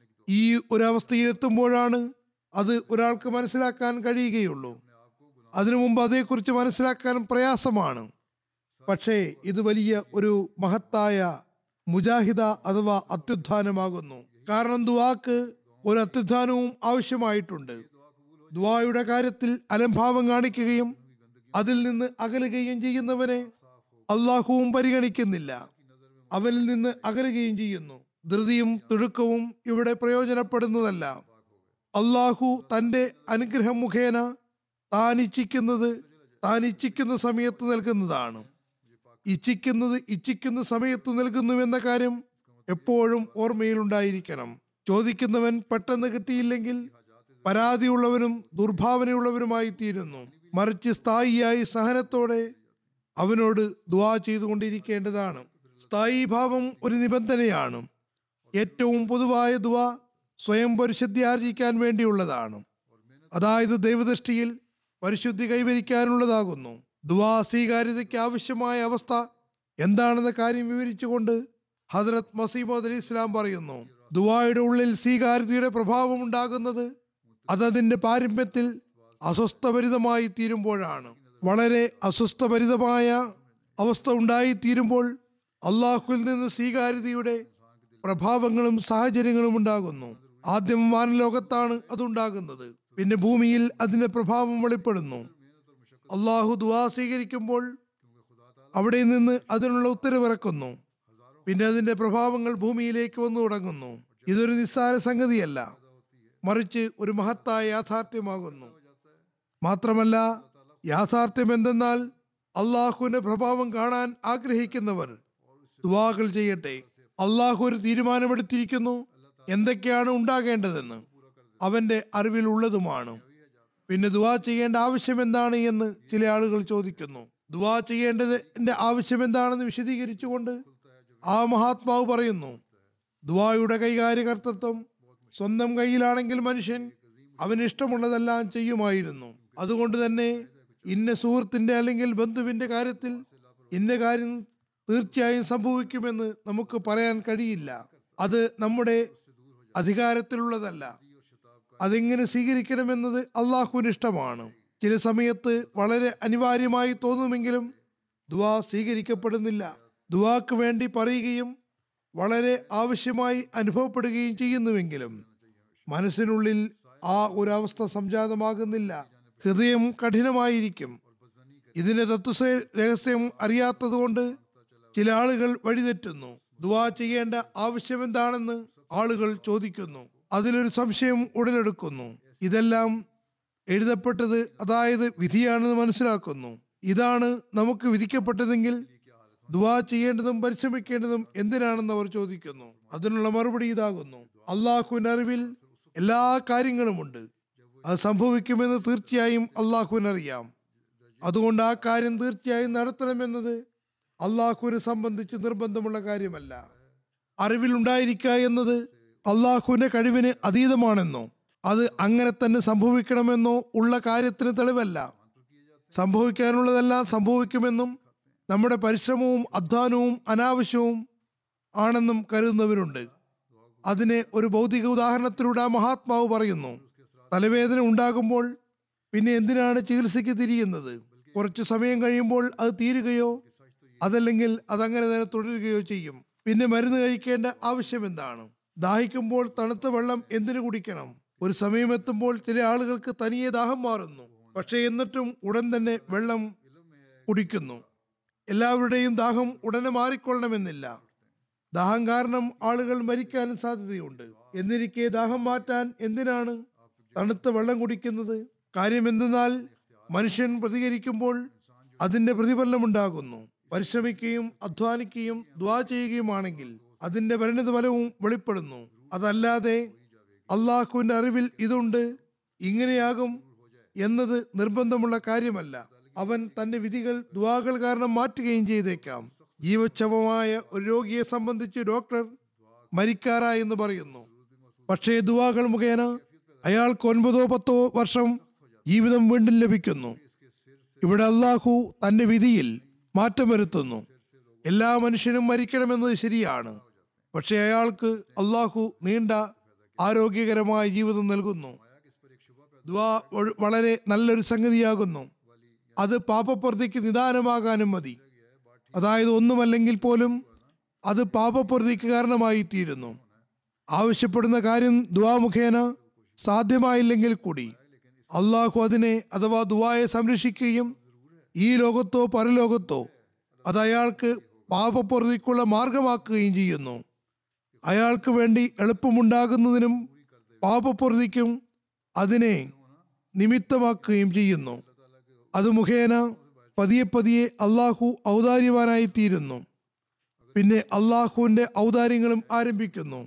ഈ ഒരവസ്ഥയിലെത്തുമ്പോഴാണ് അത് ഒരാൾക്ക് മനസ്സിലാക്കാൻ കഴിയുകയുള്ളൂ അതിനു മുമ്പ് അതേക്കുറിച്ച് മനസ്സിലാക്കാൻ പ്രയാസമാണ് പക്ഷേ ഇത് വലിയ ഒരു മഹത്തായ മുജാഹിദ അഥവാ അത്യുത്ഥാനമാകുന്നു കാരണം ദുവാക്ക് ഒരു അത്യുത്ഥാനവും ആവശ്യമായിട്ടുണ്ട് ദുവായുടെ കാര്യത്തിൽ അലംഭാവം കാണിക്കുകയും അതിൽ നിന്ന് അകലുകയും ചെയ്യുന്നവനെ അള്ളാഹുവും പരിഗണിക്കുന്നില്ല അവനിൽ നിന്ന് അകലുകയും ചെയ്യുന്നു ധൃതിയും തിടുക്കവും ഇവിടെ പ്രയോജനപ്പെടുന്നതല്ല അള്ളാഹു തന്റെ അനുഗ്രഹം മുഖേന താൻ ഇച്ഛിക്കുന്നത് താൻ ഇച്ഛിക്കുന്ന സമയത്ത് നൽകുന്നതാണ് ഇച്ഛിക്കുന്നത് ഇച്ഛിക്കുന്ന സമയത്ത് നൽകുന്നുവെന്ന കാര്യം എപ്പോഴും ഓർമ്മയിലുണ്ടായിരിക്കണം ചോദിക്കുന്നവൻ പെട്ടെന്ന് കിട്ടിയില്ലെങ്കിൽ പരാതിയുള്ളവനും ദുർഭാവനയുള്ളവരുമായി തീരുന്നു മറിച്ച് സ്ഥായിയായി സഹനത്തോടെ അവനോട് ദുവാ ചെയ്തുകൊണ്ടിരിക്കേണ്ടതാണ് സ്ഥായി ഭാവം ഒരു നിബന്ധനയാണ് ഏറ്റവും പൊതുവായ ദുവ സ്വയം പരിശുദ്ധി ആർജിക്കാൻ വേണ്ടിയുള്ളതാണ് അതായത് ദൈവദൃഷ്ടിയിൽ പരിശുദ്ധി കൈവരിക്കാനുള്ളതാകുന്നു ദുവാ സ്വീകാര്യതയ്ക്ക് ആവശ്യമായ അവസ്ഥ എന്താണെന്ന കാര്യം വിവരിച്ചുകൊണ്ട് ഹസ്രത് മസീമദ് അലി ഇസ്ലാം പറയുന്നു ദുവായുടെ ഉള്ളിൽ സ്വീകാര്യതയുടെ പ്രഭാവം ഉണ്ടാകുന്നത് അതതിന്റെ പാരമ്യത്തിൽ അസ്വസ്ഥഭരിതമായി തീരുമ്പോഴാണ് വളരെ അസ്വസ്ഥഭരിതമായ അവസ്ഥ ഉണ്ടായി തീരുമ്പോൾ അള്ളാഹുവിൽ നിന്ന് സ്വീകാര്യതയുടെ പ്രഭാവങ്ങളും സാഹചര്യങ്ങളും ഉണ്ടാകുന്നു ആദ്യം വാനലോകത്താണ് അതുണ്ടാകുന്നത് പിന്നെ ഭൂമിയിൽ അതിന്റെ പ്രഭാവം വെളിപ്പെടുന്നു അള്ളാഹു ദുവാ സ്വീകരിക്കുമ്പോൾ അവിടെ നിന്ന് അതിനുള്ള ഉത്തരവിറക്കുന്നു പിന്നെ അതിന്റെ പ്രഭാവങ്ങൾ ഭൂമിയിലേക്ക് വന്നു തുടങ്ങുന്നു ഇതൊരു നിസ്സാര സംഗതിയല്ല മറിച്ച് ഒരു മഹത്തായ യാഥാർത്ഥ്യമാകുന്നു മാത്രമല്ല യാഥാർത്ഥ്യം എന്തെന്നാൽ അള്ളാഹുവിന്റെ പ്രഭാവം കാണാൻ ആഗ്രഹിക്കുന്നവർ ദുവാകൾ ചെയ്യട്ടെ അള്ളാഹു ഒരു തീരുമാനമെടുത്തിരിക്കുന്നു എന്തൊക്കെയാണ് ഉണ്ടാകേണ്ടതെന്ന് അവന്റെ അറിവിലുള്ളതുമാണ് പിന്നെ ദുവാ ചെയ്യേണ്ട ആവശ്യം എന്താണ് എന്ന് ചില ആളുകൾ ചോദിക്കുന്നു ദുവാ ചെയ്യേണ്ടതിന്റെ ആവശ്യം എന്താണെന്ന് വിശദീകരിച്ചുകൊണ്ട് ആ മഹാത്മാവ് പറയുന്നു ദുവായുടെ കൈകാര്യകർത്തൃത്വം സ്വന്തം കയ്യിലാണെങ്കിൽ മനുഷ്യൻ അവന് ഇഷ്ടമുള്ളതെല്ലാം ചെയ്യുമായിരുന്നു അതുകൊണ്ട് തന്നെ ഇന്ന സുഹൃത്തിന്റെ അല്ലെങ്കിൽ ബന്ധുവിന്റെ കാര്യത്തിൽ ഇന്ന കാര്യം തീർച്ചയായും സംഭവിക്കുമെന്ന് നമുക്ക് പറയാൻ കഴിയില്ല അത് നമ്മുടെ അധികാരത്തിലുള്ളതല്ല അതെങ്ങനെ സ്വീകരിക്കണമെന്നത് അള്ളാഹുവിന് ഇഷ്ടമാണ് ചില സമയത്ത് വളരെ അനിവാര്യമായി തോന്നുമെങ്കിലും ദുവാ സ്വീകരിക്കപ്പെടുന്നില്ല ദുവാക്ക് വേണ്ടി പറയുകയും വളരെ ആവശ്യമായി അനുഭവപ്പെടുകയും ചെയ്യുന്നുവെങ്കിലും മനസ്സിനുള്ളിൽ ആ ഒരു അവസ്ഥ സംജാതമാകുന്നില്ല ഹൃദയം കഠിനമായിരിക്കും ഇതിന്റെ തത്വ രഹസ്യം അറിയാത്തതുകൊണ്ട് ചില ആളുകൾ വഴിതെറ്റുന്നു ദുവാ ചെയ്യേണ്ട ആവശ്യം എന്താണെന്ന് ആളുകൾ ചോദിക്കുന്നു അതിലൊരു സംശയം ഉടലെടുക്കുന്നു ഇതെല്ലാം എഴുതപ്പെട്ടത് അതായത് വിധിയാണെന്ന് മനസ്സിലാക്കുന്നു ഇതാണ് നമുക്ക് വിധിക്കപ്പെട്ടതെങ്കിൽ ദുവാ ചെയ്യേണ്ടതും പരിശ്രമിക്കേണ്ടതും എന്തിനാണെന്ന് അവർ ചോദിക്കുന്നു അതിനുള്ള മറുപടി ഇതാകുന്നു അള്ളാഹുവിന്റെ അറിവിൽ എല്ലാ കാര്യങ്ങളുമുണ്ട് അത് സംഭവിക്കുമെന്ന് തീർച്ചയായും അള്ളാഹുവിനറിയാം അതുകൊണ്ട് ആ കാര്യം തീർച്ചയായും നടത്തണമെന്നത് അള്ളാഹുവിനെ സംബന്ധിച്ച് നിർബന്ധമുള്ള കാര്യമല്ല അറിവിലുണ്ടായിരിക്കുക എന്നത് അള്ളാഹുവിന്റെ കഴിവിന് അതീതമാണെന്നോ അത് അങ്ങനെ തന്നെ സംഭവിക്കണമെന്നോ ഉള്ള കാര്യത്തിന് തെളിവല്ല സംഭവിക്കാനുള്ളതെല്ലാം സംഭവിക്കുമെന്നും നമ്മുടെ പരിശ്രമവും അധ്വാനവും അനാവശ്യവും ആണെന്നും കരുതുന്നവരുണ്ട് അതിനെ ഒരു ഭൗതിക ഉദാഹരണത്തിലൂടെ ആ മഹാത്മാവ് പറയുന്നു തലവേദന ഉണ്ടാകുമ്പോൾ പിന്നെ എന്തിനാണ് ചികിത്സയ്ക്ക് തിരിയുന്നത് കുറച്ചു സമയം കഴിയുമ്പോൾ അത് തീരുകയോ അതല്ലെങ്കിൽ അതങ്ങനെ തന്നെ തുടരുകയോ ചെയ്യും പിന്നെ മരുന്ന് കഴിക്കേണ്ട ആവശ്യം എന്താണ് ദാഹിക്കുമ്പോൾ തണുത്ത വെള്ളം എന്തിനു കുടിക്കണം ഒരു സമയമെത്തുമ്പോൾ ചില ആളുകൾക്ക് തനിയെ ദാഹം മാറുന്നു പക്ഷേ എന്നിട്ടും ഉടൻ തന്നെ വെള്ളം കുടിക്കുന്നു എല്ലാവരുടെയും ദാഹം ഉടനെ മാറിക്കൊള്ളണമെന്നില്ല ദാഹം കാരണം ആളുകൾ മരിക്കാനും സാധ്യതയുണ്ട് എന്നിരിക്കെ ദാഹം മാറ്റാൻ എന്തിനാണ് തണുത്ത വെള്ളം കുടിക്കുന്നത് കാര്യം എന്തെന്നാൽ മനുഷ്യൻ പ്രതികരിക്കുമ്പോൾ അതിന്റെ പ്രതിഫലമുണ്ടാകുന്നു പരിശ്രമിക്കുകയും അധ്വാനിക്കുകയും ദ്വാ ചെയ്യുകയുമാണെങ്കിൽ അതിന്റെ പരിണിത ഫലവും വെളിപ്പെടുന്നു അതല്ലാതെ അള്ളാഹുവിന്റെ അറിവിൽ ഇതുണ്ട് ഇങ്ങനെയാകും എന്നത് നിർബന്ധമുള്ള കാര്യമല്ല അവൻ തന്റെ വിധികൾ ദ്വാകൾ കാരണം മാറ്റുകയും ചെയ്തേക്കാം ജീവച്ഛവമായ ഒരു രോഗിയെ സംബന്ധിച്ച് ഡോക്ടർ മരിക്കാറായി എന്ന് പറയുന്നു പക്ഷേ ദുവാകൾ മുഖേന അയാൾക്ക് ഒൻപതോ പത്തോ വർഷം ജീവിതം വീണ്ടും ലഭിക്കുന്നു ഇവിടെ അള്ളാഹു തന്റെ വിധിയിൽ മാറ്റം വരുത്തുന്നു എല്ലാ മനുഷ്യനും മരിക്കണമെന്നത് ശരിയാണ് പക്ഷെ അയാൾക്ക് അള്ളാഹു നീണ്ട ആരോഗ്യകരമായ ജീവിതം നൽകുന്നു ദ്വാ ഒഴ- വളരെ നല്ലൊരു സംഗതിയാകുന്നു അത് പാപപ്രതിക്ക് നിദാനമാകാനും മതി അതായത് ഒന്നുമല്ലെങ്കിൽ പോലും അത് പാപപ്രതിക്ക് കാരണമായി തീരുന്നു ആവശ്യപ്പെടുന്ന കാര്യം ദുവാ മുഖേന സാധ്യമായില്ലെങ്കിൽ കൂടി അള്ളാഹു അതിനെ അഥവാ ദുവായെ സംരക്ഷിക്കുകയും ഈ ലോകത്തോ പരലോകത്തോ അത് അയാൾക്ക് പാപപ്രതിക്കുള്ള മാർഗമാക്കുകയും ചെയ്യുന്നു അയാൾക്ക് വേണ്ടി എളുപ്പമുണ്ടാകുന്നതിനും പാപപ്രതിക്കും അതിനെ നിമിത്തമാക്കുകയും ചെയ്യുന്നു അത് മുഖേന പതിയെ പതിയെ അള്ളാഹു ഔദാര്യവാനായി തീരുന്നു പിന്നെ അള്ളാഹുവിന്റെ ഔദാര്യങ്ങളും ആരംഭിക്കുന്നു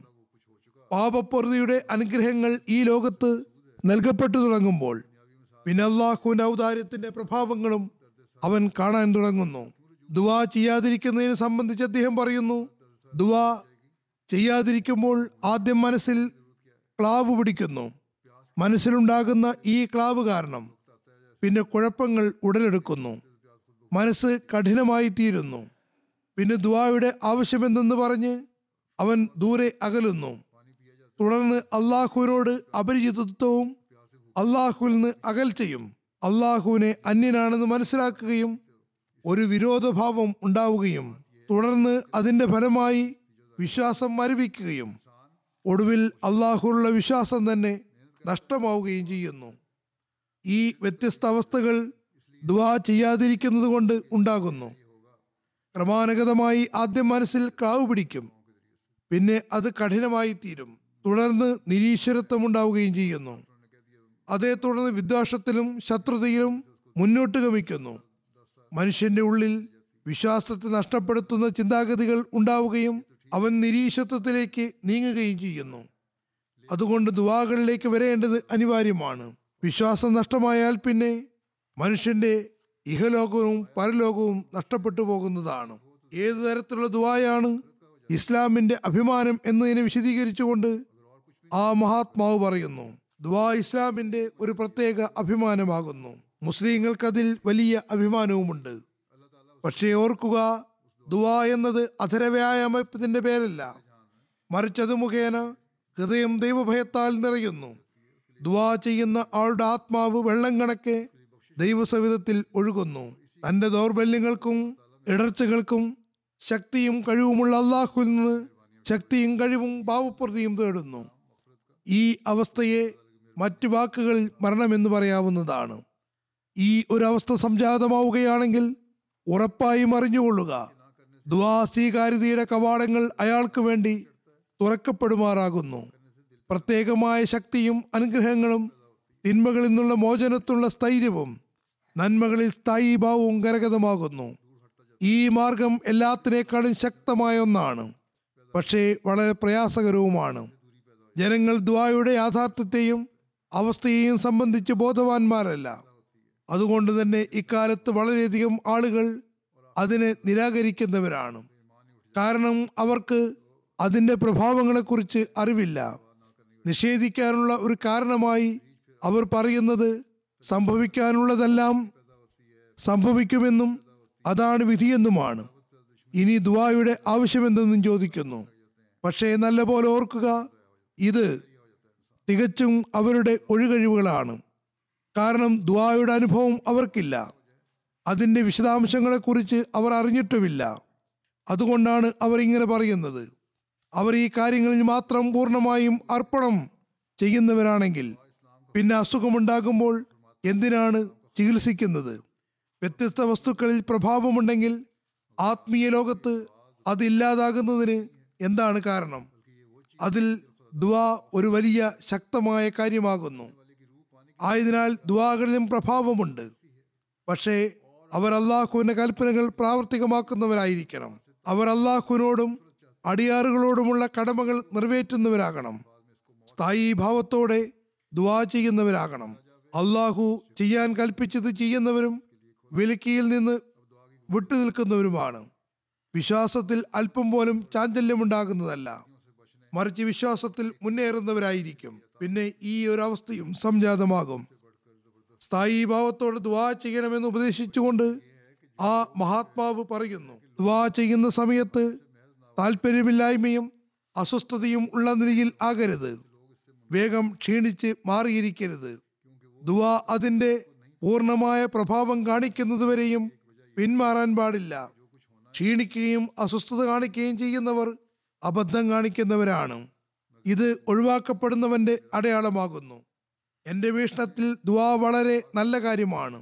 പാപപ്രതിയുടെ അനുഗ്രഹങ്ങൾ ഈ ലോകത്ത് നൽകപ്പെട്ടു തുടങ്ങുമ്പോൾ പിന്നെ അള്ളാഹുവിന്റെ ഔദാര്യത്തിന്റെ പ്രഭാവങ്ങളും അവൻ കാണാൻ തുടങ്ങുന്നു ദുവാ ചെയ്യാതിരിക്കുന്നതിനെ സംബന്ധിച്ച് അദ്ദേഹം പറയുന്നു ദുവാ ചെയ്യാതിരിക്കുമ്പോൾ ആദ്യം മനസ്സിൽ ക്ലാവ് പിടിക്കുന്നു മനസ്സിലുണ്ടാകുന്ന ഈ ക്ലാവ് കാരണം പിന്നെ കുഴപ്പങ്ങൾ ഉടലെടുക്കുന്നു മനസ്സ് കഠിനമായി തീരുന്നു പിന്നെ ദുവായുടെ ആവശ്യമെന്തെന്ന് പറഞ്ഞ് അവൻ ദൂരെ അകലുന്നു തുടർന്ന് അള്ളാഹുവിനോട് അപരിചിതത്വവും അള്ളാഹുവിൽ നിന്ന് അകൽച്ചയും അള്ളാഹുവിനെ അന്യനാണെന്ന് മനസ്സിലാക്കുകയും ഒരു വിരോധഭാവം ഉണ്ടാവുകയും തുടർന്ന് അതിന്റെ ഫലമായി വിശ്വാസം മരവിക്കുകയും ഒടുവിൽ അള്ളാഹുള്ള വിശ്വാസം തന്നെ നഷ്ടമാവുകയും ചെയ്യുന്നു ഈ വ്യത്യസ്ത അവസ്ഥകൾ ദുവാ ചെയ്യാതിരിക്കുന്നത് കൊണ്ട് ഉണ്ടാകുന്നു ക്രമാനുഗതമായി ആദ്യം മനസ്സിൽ ക്ലാവ് പിടിക്കും പിന്നെ അത് കഠിനമായി തീരും തുടർന്ന് നിരീശ്വരത്വം ഉണ്ടാവുകയും ചെയ്യുന്നു അതേ തുടർന്ന് വിദ്വേഷത്തിലും ശത്രുതയിലും മുന്നോട്ട് ഗമിക്കുന്നു മനുഷ്യന്റെ ഉള്ളിൽ വിശ്വാസത്തെ നഷ്ടപ്പെടുത്തുന്ന ചിന്താഗതികൾ ഉണ്ടാവുകയും അവൻ നിരീശ്വത്വത്തിലേക്ക് നീങ്ങുകയും ചെയ്യുന്നു അതുകൊണ്ട് ദുവാകളിലേക്ക് വരേണ്ടത് അനിവാര്യമാണ് വിശ്വാസം നഷ്ടമായാൽ പിന്നെ മനുഷ്യന്റെ ഇഹലോകവും പരലോകവും നഷ്ടപ്പെട്ടു പോകുന്നതാണ് ഏതു തരത്തിലുള്ള ദുവായാണ് ഇസ്ലാമിന്റെ അഭിമാനം എന്നതിനെ വിശദീകരിച്ചുകൊണ്ട് ആ മഹാത്മാവ് പറയുന്നു ദുവാ ഇസ്ലാമിന്റെ ഒരു പ്രത്യേക അഭിമാനമാകുന്നു മുസ്ലിങ്ങൾക്കതിൽ വലിയ അഭിമാനവുമുണ്ട് പക്ഷേ ഓർക്കുക ദുവാ എന്നത് അധരവ്യായാമത്തിന്റെ പേരല്ല മറിച്ചത് മുഖേന ഹൃദയം ദൈവഭയത്താൽ നിറയുന്നു ദുവാ ചെയ്യുന്ന ആളുടെ ആത്മാവ് വെള്ളം കണക്കെ ദൈവസവിധത്തിൽ ഒഴുകുന്നു തന്റെ ദൗർബല്യങ്ങൾക്കും ഇടർച്ചകൾക്കും ശക്തിയും കഴിവുമുള്ള അള്ളാഹുവിൽ നിന്ന് ശക്തിയും കഴിവും ഭാവപ്രതിയും തേടുന്നു ഈ അവസ്ഥയെ മറ്റു വാക്കുകളിൽ മരണമെന്ന് പറയാവുന്നതാണ് ഈ ഒരു അവസ്ഥ സംജാതമാവുകയാണെങ്കിൽ ഉറപ്പായും അറിഞ്ഞുകൊള്ളുക ദുവാ സ്വീകാര്യതയുടെ കവാടങ്ങൾ അയാൾക്ക് വേണ്ടി തുറക്കപ്പെടുമാറാകുന്നു പ്രത്യേകമായ ശക്തിയും അനുഗ്രഹങ്ങളും തിന്മകളിൽ നിന്നുള്ള മോചനത്തുള്ള സ്ഥൈര്യവും നന്മകളിൽ സ്ഥായി ഭാവവും കരഗതമാകുന്നു ഈ മാർഗം എല്ലാത്തിനേക്കാളും ശക്തമായ ഒന്നാണ് പക്ഷേ വളരെ പ്രയാസകരവുമാണ് ജനങ്ങൾ ദ്വായുടെ യാഥാർത്ഥ്യത്തെയും അവസ്ഥയെയും സംബന്ധിച്ച് ബോധവാന്മാരല്ല അതുകൊണ്ട് തന്നെ ഇക്കാലത്ത് വളരെയധികം ആളുകൾ അതിനെ നിരാകരിക്കുന്നവരാണ് കാരണം അവർക്ക് അതിൻ്റെ പ്രഭാവങ്ങളെക്കുറിച്ച് അറിവില്ല നിഷേധിക്കാനുള്ള ഒരു കാരണമായി അവർ പറയുന്നത് സംഭവിക്കാനുള്ളതെല്ലാം സംഭവിക്കുമെന്നും അതാണ് വിധിയെന്നുമാണ് ഇനി ദുവായുടെ ആവശ്യമെന്തെന്നും ചോദിക്കുന്നു പക്ഷേ നല്ലപോലെ ഓർക്കുക ഇത് തികച്ചും അവരുടെ ഒഴുകഴിവുകളാണ് കാരണം ദുവായുടെ അനുഭവം അവർക്കില്ല അതിൻ്റെ വിശദാംശങ്ങളെക്കുറിച്ച് അവർ അറിഞ്ഞിട്ടുമില്ല അതുകൊണ്ടാണ് അവർ ഇങ്ങനെ പറയുന്നത് അവർ ഈ കാര്യങ്ങളിൽ മാത്രം പൂർണ്ണമായും അർപ്പണം ചെയ്യുന്നവരാണെങ്കിൽ പിന്നെ അസുഖമുണ്ടാകുമ്പോൾ എന്തിനാണ് ചികിത്സിക്കുന്നത് വ്യത്യസ്ത വസ്തുക്കളിൽ പ്രഭാവമുണ്ടെങ്കിൽ ആത്മീയ ലോകത്ത് അതില്ലാതാകുന്നതിന് എന്താണ് കാരണം അതിൽ ദുവാ ഒരു വലിയ ശക്തമായ കാര്യമാകുന്നു ആയതിനാൽ ദുവാകളിലും പ്രഭാവമുണ്ട് പക്ഷേ അവർ അള്ളാഹുവിന്റെ കൽപ്പനകൾ പ്രാവർത്തികമാക്കുന്നവരായിരിക്കണം അവർ അള്ളാഹുവിനോടും അടിയാറുകളോടുമുള്ള കടമകൾ നിറവേറ്റുന്നവരാകണം സ്ഥായി ഭാവത്തോടെ ദുവാ ചെയ്യുന്നവരാകണം അള്ളാഹു ചെയ്യാൻ കൽപ്പിച്ചത് ചെയ്യുന്നവരും വിലക്കിയിൽ നിന്ന് വിട്ടുനിൽക്കുന്നവരുമാണ് വിശ്വാസത്തിൽ അല്പം പോലും ചാഞ്ചല്യമുണ്ടാകുന്നതല്ല മറിച്ച് വിശ്വാസത്തിൽ മുന്നേറുന്നവരായിരിക്കും പിന്നെ ഈ ഒരു അവസ്ഥയും സംജാതമാകും സ്ഥായി ഭാവത്തോട് ദുവാ ചെയ്യണമെന്ന് ഉപദേശിച്ചുകൊണ്ട് ആ മഹാത്മാവ് പറയുന്നു ദുവാ ചെയ്യുന്ന സമയത്ത് താല്പര്യമില്ലായ്മയും അസ്വസ്ഥതയും ഉള്ള നിലയിൽ ആകരുത് വേഗം ക്ഷീണിച്ച് മാറിയിരിക്കരുത് ദുവാ അതിന്റെ പൂർണ്ണമായ പ്രഭാവം കാണിക്കുന്നതുവരെയും പിന്മാറാൻ പാടില്ല ക്ഷീണിക്കുകയും അസ്വസ്ഥത കാണിക്കുകയും ചെയ്യുന്നവർ അബദ്ധം കാണിക്കുന്നവരാണ് ഇത് ഒഴിവാക്കപ്പെടുന്നവന്റെ അടയാളമാകുന്നു എൻ്റെ വീക്ഷണത്തിൽ ദുവാ വളരെ നല്ല കാര്യമാണ്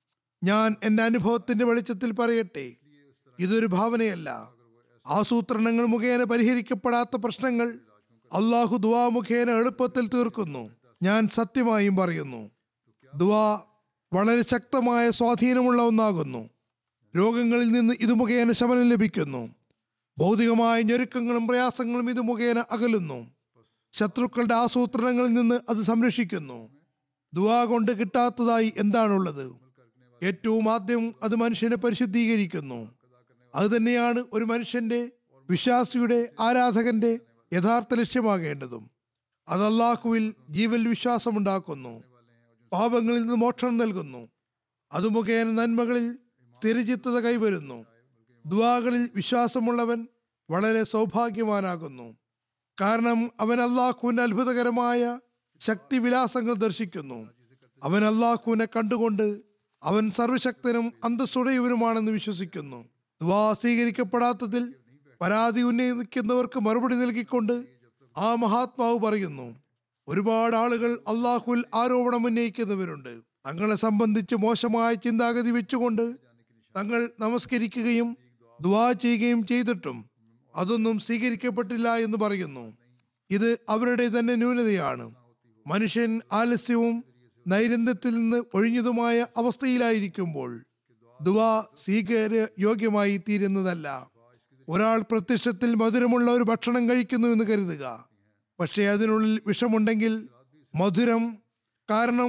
ഞാൻ എൻ്റെ അനുഭവത്തിന്റെ വെളിച്ചത്തിൽ പറയട്ടെ ഇതൊരു ഭാവനയല്ല ആസൂത്രണങ്ങൾ മുഖേന പരിഹരിക്കപ്പെടാത്ത പ്രശ്നങ്ങൾ അള്ളാഹു ദുവാ മുഖേന എളുപ്പത്തിൽ തീർക്കുന്നു ഞാൻ സത്യമായും പറയുന്നു ദുവാ വളരെ ശക്തമായ സ്വാധീനമുള്ള ഒന്നാകുന്നു രോഗങ്ങളിൽ നിന്ന് ഇത് മുഖേന ശമനം ലഭിക്കുന്നു ഭൗതികമായ ഞെരുക്കങ്ങളും പ്രയാസങ്ങളും ഇത് മുഖേന അകലുന്നു ശത്രുക്കളുടെ ആസൂത്രണങ്ങളിൽ നിന്ന് അത് സംരക്ഷിക്കുന്നു ദുവാ കൊണ്ട് കിട്ടാത്തതായി എന്താണുള്ളത് ഏറ്റവും ആദ്യം അത് മനുഷ്യനെ പരിശുദ്ധീകരിക്കുന്നു അത് തന്നെയാണ് ഒരു മനുഷ്യന്റെ വിശ്വാസിയുടെ ആരാധകന്റെ യഥാർത്ഥ ലക്ഷ്യമാകേണ്ടതും അത് അള്ളാഹുവിൽ ജീവൽ വിശ്വാസമുണ്ടാക്കുന്നു പാപങ്ങളിൽ നിന്ന് മോക്ഷണം നൽകുന്നു അത് മുഖേന നന്മകളിൽ സ്ഥിരചിത്തത കൈവരുന്നു ദുവാകളിൽ വിശ്വാസമുള്ളവൻ വളരെ സൗഭാഗ്യവാനാകുന്നു കാരണം അവൻ അള്ളാഹുവിന്റെ അത്ഭുതകരമായ ശക്തിവിലാസങ്ങൾ ദർശിക്കുന്നു അവൻ അള്ളാഹുവിനെ കണ്ടുകൊണ്ട് അവൻ സർവശക്തനും അന്തസ്സുടയവനുമാണെന്ന് വിശ്വസിക്കുന്നു ദുവാ സ്വീകരിക്കപ്പെടാത്തതിൽ പരാതി ഉന്നയിക്കുന്നവർക്ക് മറുപടി നൽകിക്കൊണ്ട് ആ മഹാത്മാവ് പറയുന്നു ഒരുപാട് ആളുകൾ അള്ളാഹുൽ ആരോപണം ഉന്നയിക്കുന്നവരുണ്ട് തങ്ങളെ സംബന്ധിച്ച് മോശമായ ചിന്താഗതി വെച്ചുകൊണ്ട് തങ്ങൾ നമസ്കരിക്കുകയും ദുവാ ചെയ്യുകയും ചെയ്തിട്ടും അതൊന്നും സ്വീകരിക്കപ്പെട്ടില്ല എന്ന് പറയുന്നു ഇത് അവരുടെ തന്നെ ന്യൂനതയാണ് മനുഷ്യൻ ആലസ്യവും നൈരന്ധ്യത്തിൽ നിന്ന് ഒഴിഞ്ഞതുമായ അവസ്ഥയിലായിരിക്കുമ്പോൾ ദുവാ സ്വീകാര്യ യോഗ്യമായി തീരുന്നതല്ല ഒരാൾ പ്രത്യക്ഷത്തിൽ മധുരമുള്ള ഒരു ഭക്ഷണം കഴിക്കുന്നു എന്ന് കരുതുക പക്ഷേ അതിനുള്ളിൽ വിഷമുണ്ടെങ്കിൽ മധുരം കാരണം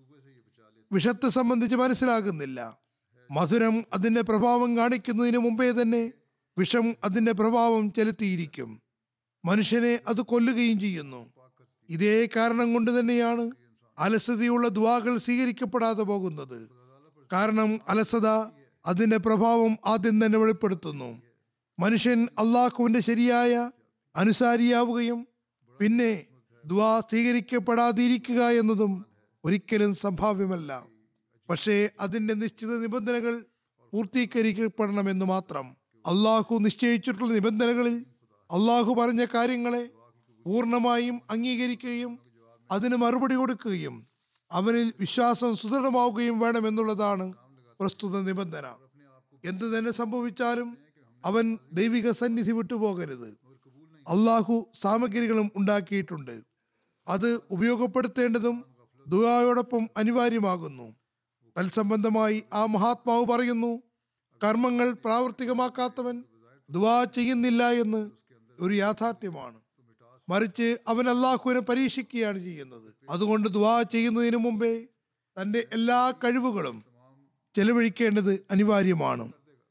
വിഷത്തെ സംബന്ധിച്ച് മനസ്സിലാകുന്നില്ല മധുരം അതിന്റെ പ്രഭാവം കാണിക്കുന്നതിന് മുമ്പേ തന്നെ വിഷം അതിന്റെ പ്രഭാവം ചെലുത്തിയിരിക്കും മനുഷ്യനെ അത് കൊല്ലുകയും ചെയ്യുന്നു ഇതേ കാരണം കൊണ്ട് തന്നെയാണ് അലസതയുള്ള ദ്വാകൾ സ്വീകരിക്കപ്പെടാതെ പോകുന്നത് കാരണം അലസത അതിന്റെ പ്രഭാവം ആദ്യം തന്നെ വെളിപ്പെടുത്തുന്നു മനുഷ്യൻ അള്ളാഹുവിന്റെ ശരിയായ അനുസാരിയാവുകയും പിന്നെ ദ്വാ സ്വീകരിക്കപ്പെടാതിരിക്കുക എന്നതും ഒരിക്കലും സംഭാവ്യമല്ല പക്ഷേ അതിന്റെ നിശ്ചിത നിബന്ധനകൾ പൂർത്തീകരിക്കപ്പെടണമെന്ന് മാത്രം അള്ളാഹു നിശ്ചയിച്ചിട്ടുള്ള നിബന്ധനകളിൽ അള്ളാഹു പറഞ്ഞ കാര്യങ്ങളെ പൂർണ്ണമായും അംഗീകരിക്കുകയും അതിന് മറുപടി കൊടുക്കുകയും അവനിൽ വിശ്വാസം സുദൃഢമാവുകയും വേണമെന്നുള്ളതാണ് പ്രസ്തുത നിബന്ധന എന്ത് തന്നെ സംഭവിച്ചാലും അവൻ ദൈവിക സന്നിധി വിട്ടുപോകരുത് അള്ളാഹു സാമഗ്രികളും ഉണ്ടാക്കിയിട്ടുണ്ട് അത് ഉപയോഗപ്പെടുത്തേണ്ടതും ദുആയോടൊപ്പം അനിവാര്യമാകുന്നു തൽസംബന്ധമായി ആ മഹാത്മാവ് പറയുന്നു കർമ്മങ്ങൾ പ്രാവർത്തികമാക്കാത്തവൻ ദുആ ചെയ്യുന്നില്ല എന്ന് ഒരു യാഥാർത്ഥ്യമാണ് മറിച്ച് അവൻ അള്ളാഹുവിനെ പരീക്ഷിക്കുകയാണ് ചെയ്യുന്നത് അതുകൊണ്ട് ദുആ ചെയ്യുന്നതിന് മുമ്പേ തന്റെ എല്ലാ കഴിവുകളും ചെലവഴിക്കേണ്ടത് അനിവാര്യമാണ്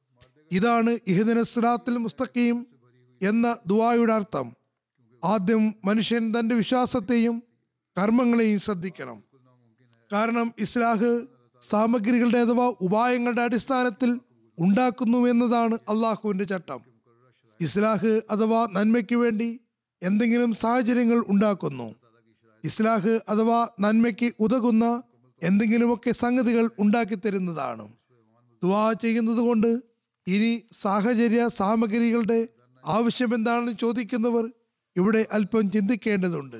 ഇതാണ് ഇഹദിന സിറാത്തിൽ മുസ്തഖീം എന്ന ദുആയുടെ അർത്ഥം ആദ്യം മനുഷ്യൻ തന്റെ വിശ്വാസത്തെയും കർമ്മങ്ങളെയും ശ്രദ്ധിക്കണം കാരണം ഇസ്ലാഹ് സാമഗ്രികളുടെ അഥവാ ഉപായങ്ങളുടെ അടിസ്ഥാനത്തിൽ ഉണ്ടാക്കുന്നു എന്നതാണ് അള്ളാഹുവിന്റെ ചട്ടം ഇസ്ലാഹ് അഥവാ നന്മയ്ക്ക് വേണ്ടി എന്തെങ്കിലും സാഹചര്യങ്ങൾ ഉണ്ടാക്കുന്നു ഇസ്ലാഹ് അഥവാ നന്മയ്ക്ക് ഉതകുന്ന എന്തെങ്കിലുമൊക്കെ സംഗതികൾ ഉണ്ടാക്കി തരുന്നതാണ് ദുവാ ചെയ്യുന്നത് കൊണ്ട് ഇനി സാഹചര്യ സാമഗ്രികളുടെ ആവശ്യം എന്താണെന്ന് ചോദിക്കുന്നവർ ഇവിടെ അല്പം ചിന്തിക്കേണ്ടതുണ്ട്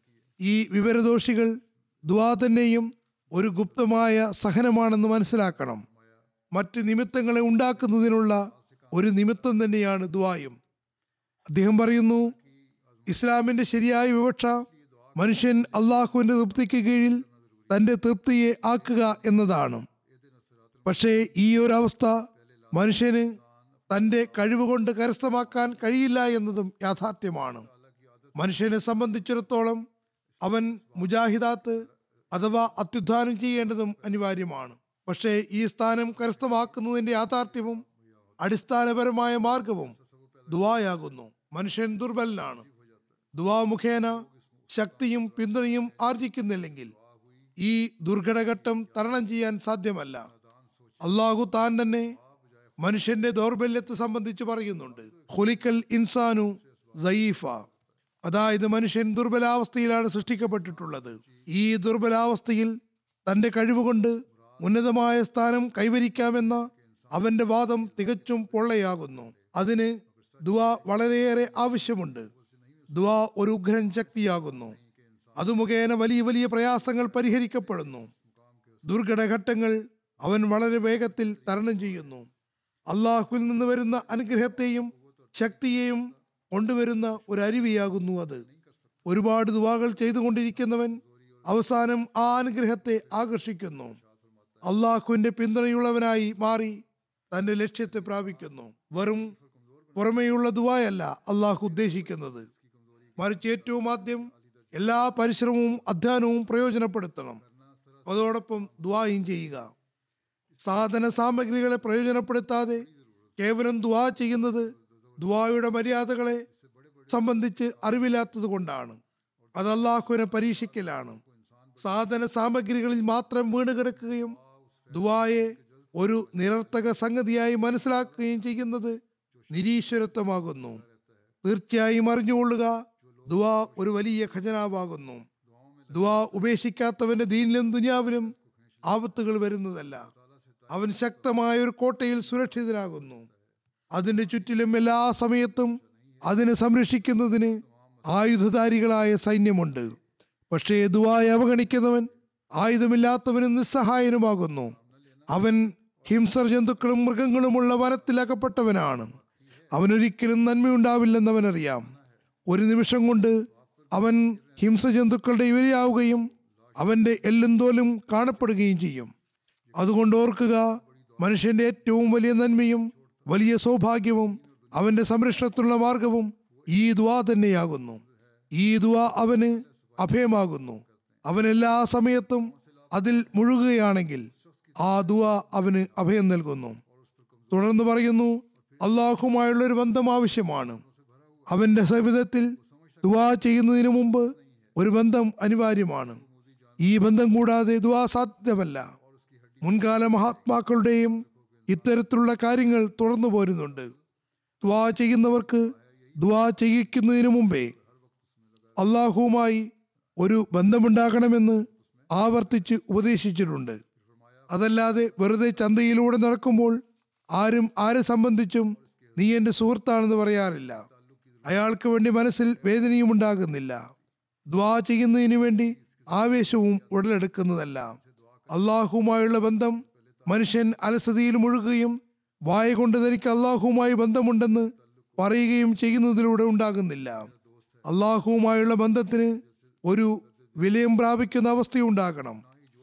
ഈ വിവരദോഷികൾ ദുവാ തന്നെയും ഒരു ഗുപ്തമായ സഹനമാണെന്ന് മനസ്സിലാക്കണം മറ്റ് നിമിത്തങ്ങളെ ഉണ്ടാക്കുന്നതിനുള്ള ഒരു നിമിത്തം തന്നെയാണ് ദുവായും അദ്ദേഹം പറയുന്നു ഇസ്ലാമിന്റെ ശരിയായ വിവക്ഷ മനുഷ്യൻ അള്ളാഹുവിന്റെ തൃപ്തിക്ക് കീഴിൽ തന്റെ തൃപ്തിയെ ആക്കുക എന്നതാണ് പക്ഷേ ഈ ഒരു അവസ്ഥ മനുഷ്യന് തന്റെ കഴിവുകൊണ്ട് കരസ്ഥമാക്കാൻ കഴിയില്ല എന്നതും യാഥാർത്ഥ്യമാണ് മനുഷ്യനെ സംബന്ധിച്ചിടത്തോളം അവൻ മുജാഹിദാത്ത് അഥവാ അത്യുത്ഥാനം ചെയ്യേണ്ടതും അനിവാര്യമാണ് പക്ഷേ ഈ സ്ഥാനം കരസ്ഥമാക്കുന്നതിന്റെ യാഥാർത്ഥ്യവും അടിസ്ഥാനപരമായ മാർഗവും ദുവായാകുന്നു മനുഷ്യൻ ദുർബലനാണ് ദുവാ മുഖേന ശക്തിയും പിന്തുണയും ആർജിക്കുന്നില്ലെങ്കിൽ ഈ ദുർഘടഘട്ടം തരണം ചെയ്യാൻ സാധ്യമല്ല അള്ളാഹു താൻ തന്നെ മനുഷ്യന്റെ ദൗർബല്യത്തെ സംബന്ധിച്ച് പറയുന്നുണ്ട് ഹുലിക്കൽ ഇൻസാനു സയീഫ അതായത് മനുഷ്യൻ ദുർബലാവസ്ഥയിലാണ് സൃഷ്ടിക്കപ്പെട്ടിട്ടുള്ളത് ഈ ദുർബലാവസ്ഥയിൽ തന്റെ കഴിവുകൊണ്ട് ഉന്നതമായ സ്ഥാനം കൈവരിക്കാമെന്ന അവന്റെ വാദം തികച്ചും പൊള്ളയാകുന്നു അതിന് ദുവ വളരെയേറെ ആവശ്യമുണ്ട് ദുവ ഒരു ഉഗ്രൻ ശക്തിയാകുന്നു അത് മുഖേന വലിയ വലിയ പ്രയാസങ്ങൾ പരിഹരിക്കപ്പെടുന്നു ദുർഘടഘട്ടങ്ങൾ അവൻ വളരെ വേഗത്തിൽ തരണം ചെയ്യുന്നു അള്ളാഹുവിൽ നിന്ന് വരുന്ന അനുഗ്രഹത്തെയും ശക്തിയെയും കൊണ്ടുവരുന്ന ഒരു അരുവിയാകുന്നു അത് ഒരുപാട് ദുവാകൾ ചെയ്തുകൊണ്ടിരിക്കുന്നവൻ അവസാനം ആ അനുഗ്രഹത്തെ ആകർഷിക്കുന്നു അള്ളാഹുവിന്റെ പിന്തുണയുള്ളവനായി മാറി തന്റെ ലക്ഷ്യത്തെ പ്രാപിക്കുന്നു വെറും പുറമേയുള്ള ദുവായല്ല അള്ളാഹു ഉദ്ദേശിക്കുന്നത് മറിച്ച് ഏറ്റവും ആദ്യം എല്ലാ പരിശ്രമവും അധ്വാനവും പ്രയോജനപ്പെടുത്തണം അതോടൊപ്പം ദുവായും ചെയ്യുക സാധന സാമഗ്രികളെ പ്രയോജനപ്പെടുത്താതെ കേവലം ദുവാ ചെയ്യുന്നത് ദുവായുടെ മര്യാദകളെ സംബന്ധിച്ച് അറിവില്ലാത്തത് കൊണ്ടാണ് അത് അള്ളാഹുവിനെ പരീക്ഷിക്കലാണ് സാധന സാമഗ്രികളിൽ മാത്രം വീണ് കിടക്കുകയും ദുവായെ ഒരു നിരർത്ഥക സംഗതിയായി മനസ്സിലാക്കുകയും ചെയ്യുന്നത് നിരീശ്വരത്വമാകുന്നു തീർച്ചയായും അറിഞ്ഞുകൊള്ളുക ദുവാ ഒരു വലിയ ഖജനാവാകുന്നു ദുവാ ഉപേക്ഷിക്കാത്തവന്റെ ദീനിലും ദുനിയാവിലും ആപത്തുകൾ വരുന്നതല്ല അവൻ ശക്തമായ ഒരു കോട്ടയിൽ സുരക്ഷിതനാകുന്നു അതിന്റെ ചുറ്റിലും എല്ലാ സമയത്തും അതിനെ സംരക്ഷിക്കുന്നതിന് ആയുധധാരികളായ സൈന്യമുണ്ട് പക്ഷേ ദുവായ അവഗണിക്കുന്നവൻ ആയുധമില്ലാത്തവനും നിസ്സഹായനുമാകുന്നു അവൻ ഹിംസർ ജന്തുക്കളും മൃഗങ്ങളുമുള്ള വനത്തിൽ അകപ്പെട്ടവനാണ് അവനൊരിക്കലും നന്മയുണ്ടാവില്ലെന്നവനറിയാം ഒരു നിമിഷം കൊണ്ട് അവൻ ഹിംസജന്തുക്കളുടെ ഇവരെയാവുകയും അവന്റെ എല്ലും തോലും കാണപ്പെടുകയും ചെയ്യും അതുകൊണ്ട് ഓർക്കുക മനുഷ്യന്റെ ഏറ്റവും വലിയ നന്മയും വലിയ സൗഭാഗ്യവും അവന്റെ സംരക്ഷണത്തിനുള്ള മാർഗവും ഈ ദുവാ തന്നെയാകുന്നു ഈ ദുവാ അവന് അഭയമാകുന്നു അവൻ എല്ലാ സമയത്തും അതിൽ മുഴുകുകയാണെങ്കിൽ ആ ദുവാ അവന് അഭയം നൽകുന്നു തുടർന്ന് പറയുന്നു അള്ളാഹുമായുള്ള ഒരു ബന്ധം ആവശ്യമാണ് അവന്റെ സവിധത്തിൽ ദുവാ ചെയ്യുന്നതിന് മുമ്പ് ഒരു ബന്ധം അനിവാര്യമാണ് ഈ ബന്ധം കൂടാതെ ദുവാ സാധ്യമല്ല മുൻകാല മഹാത്മാക്കളുടെയും ഇത്തരത്തിലുള്ള കാര്യങ്ങൾ തുടർന്നു പോരുന്നുണ്ട് ദുവാ ചെയ്യുന്നവർക്ക് ദുവാ ചെയ്യിക്കുന്നതിന് മുമ്പേ അള്ളാഹുവുമായി ഒരു ബന്ധമുണ്ടാകണമെന്ന് ആവർത്തിച്ച് ഉപദേശിച്ചിട്ടുണ്ട് അതല്ലാതെ വെറുതെ ചന്തയിലൂടെ നടക്കുമ്പോൾ ആരും ആരെ സംബന്ധിച്ചും നീ എൻ്റെ സുഹൃത്താണെന്ന് പറയാറില്ല അയാൾക്ക് വേണ്ടി മനസ്സിൽ വേദനയും ഉണ്ടാകുന്നില്ല ദ്വാ ചെയ്യുന്നതിന് വേണ്ടി ആവേശവും ഉടലെടുക്കുന്നതല്ല അള്ളാഹുമായുള്ള ബന്ധം മനുഷ്യൻ അലസതയിൽ മുഴുകുകയും വായ കൊണ്ട് തനിക്ക് അള്ളാഹുവുമായി ബന്ധമുണ്ടെന്ന് പറയുകയും ചെയ്യുന്നതിലൂടെ ഉണ്ടാകുന്നില്ല അള്ളാഹുവുമായുള്ള ബന്ധത്തിന് ഒരു വിലയം പ്രാപിക്കുന്ന അവസ്ഥയുണ്ടാകണം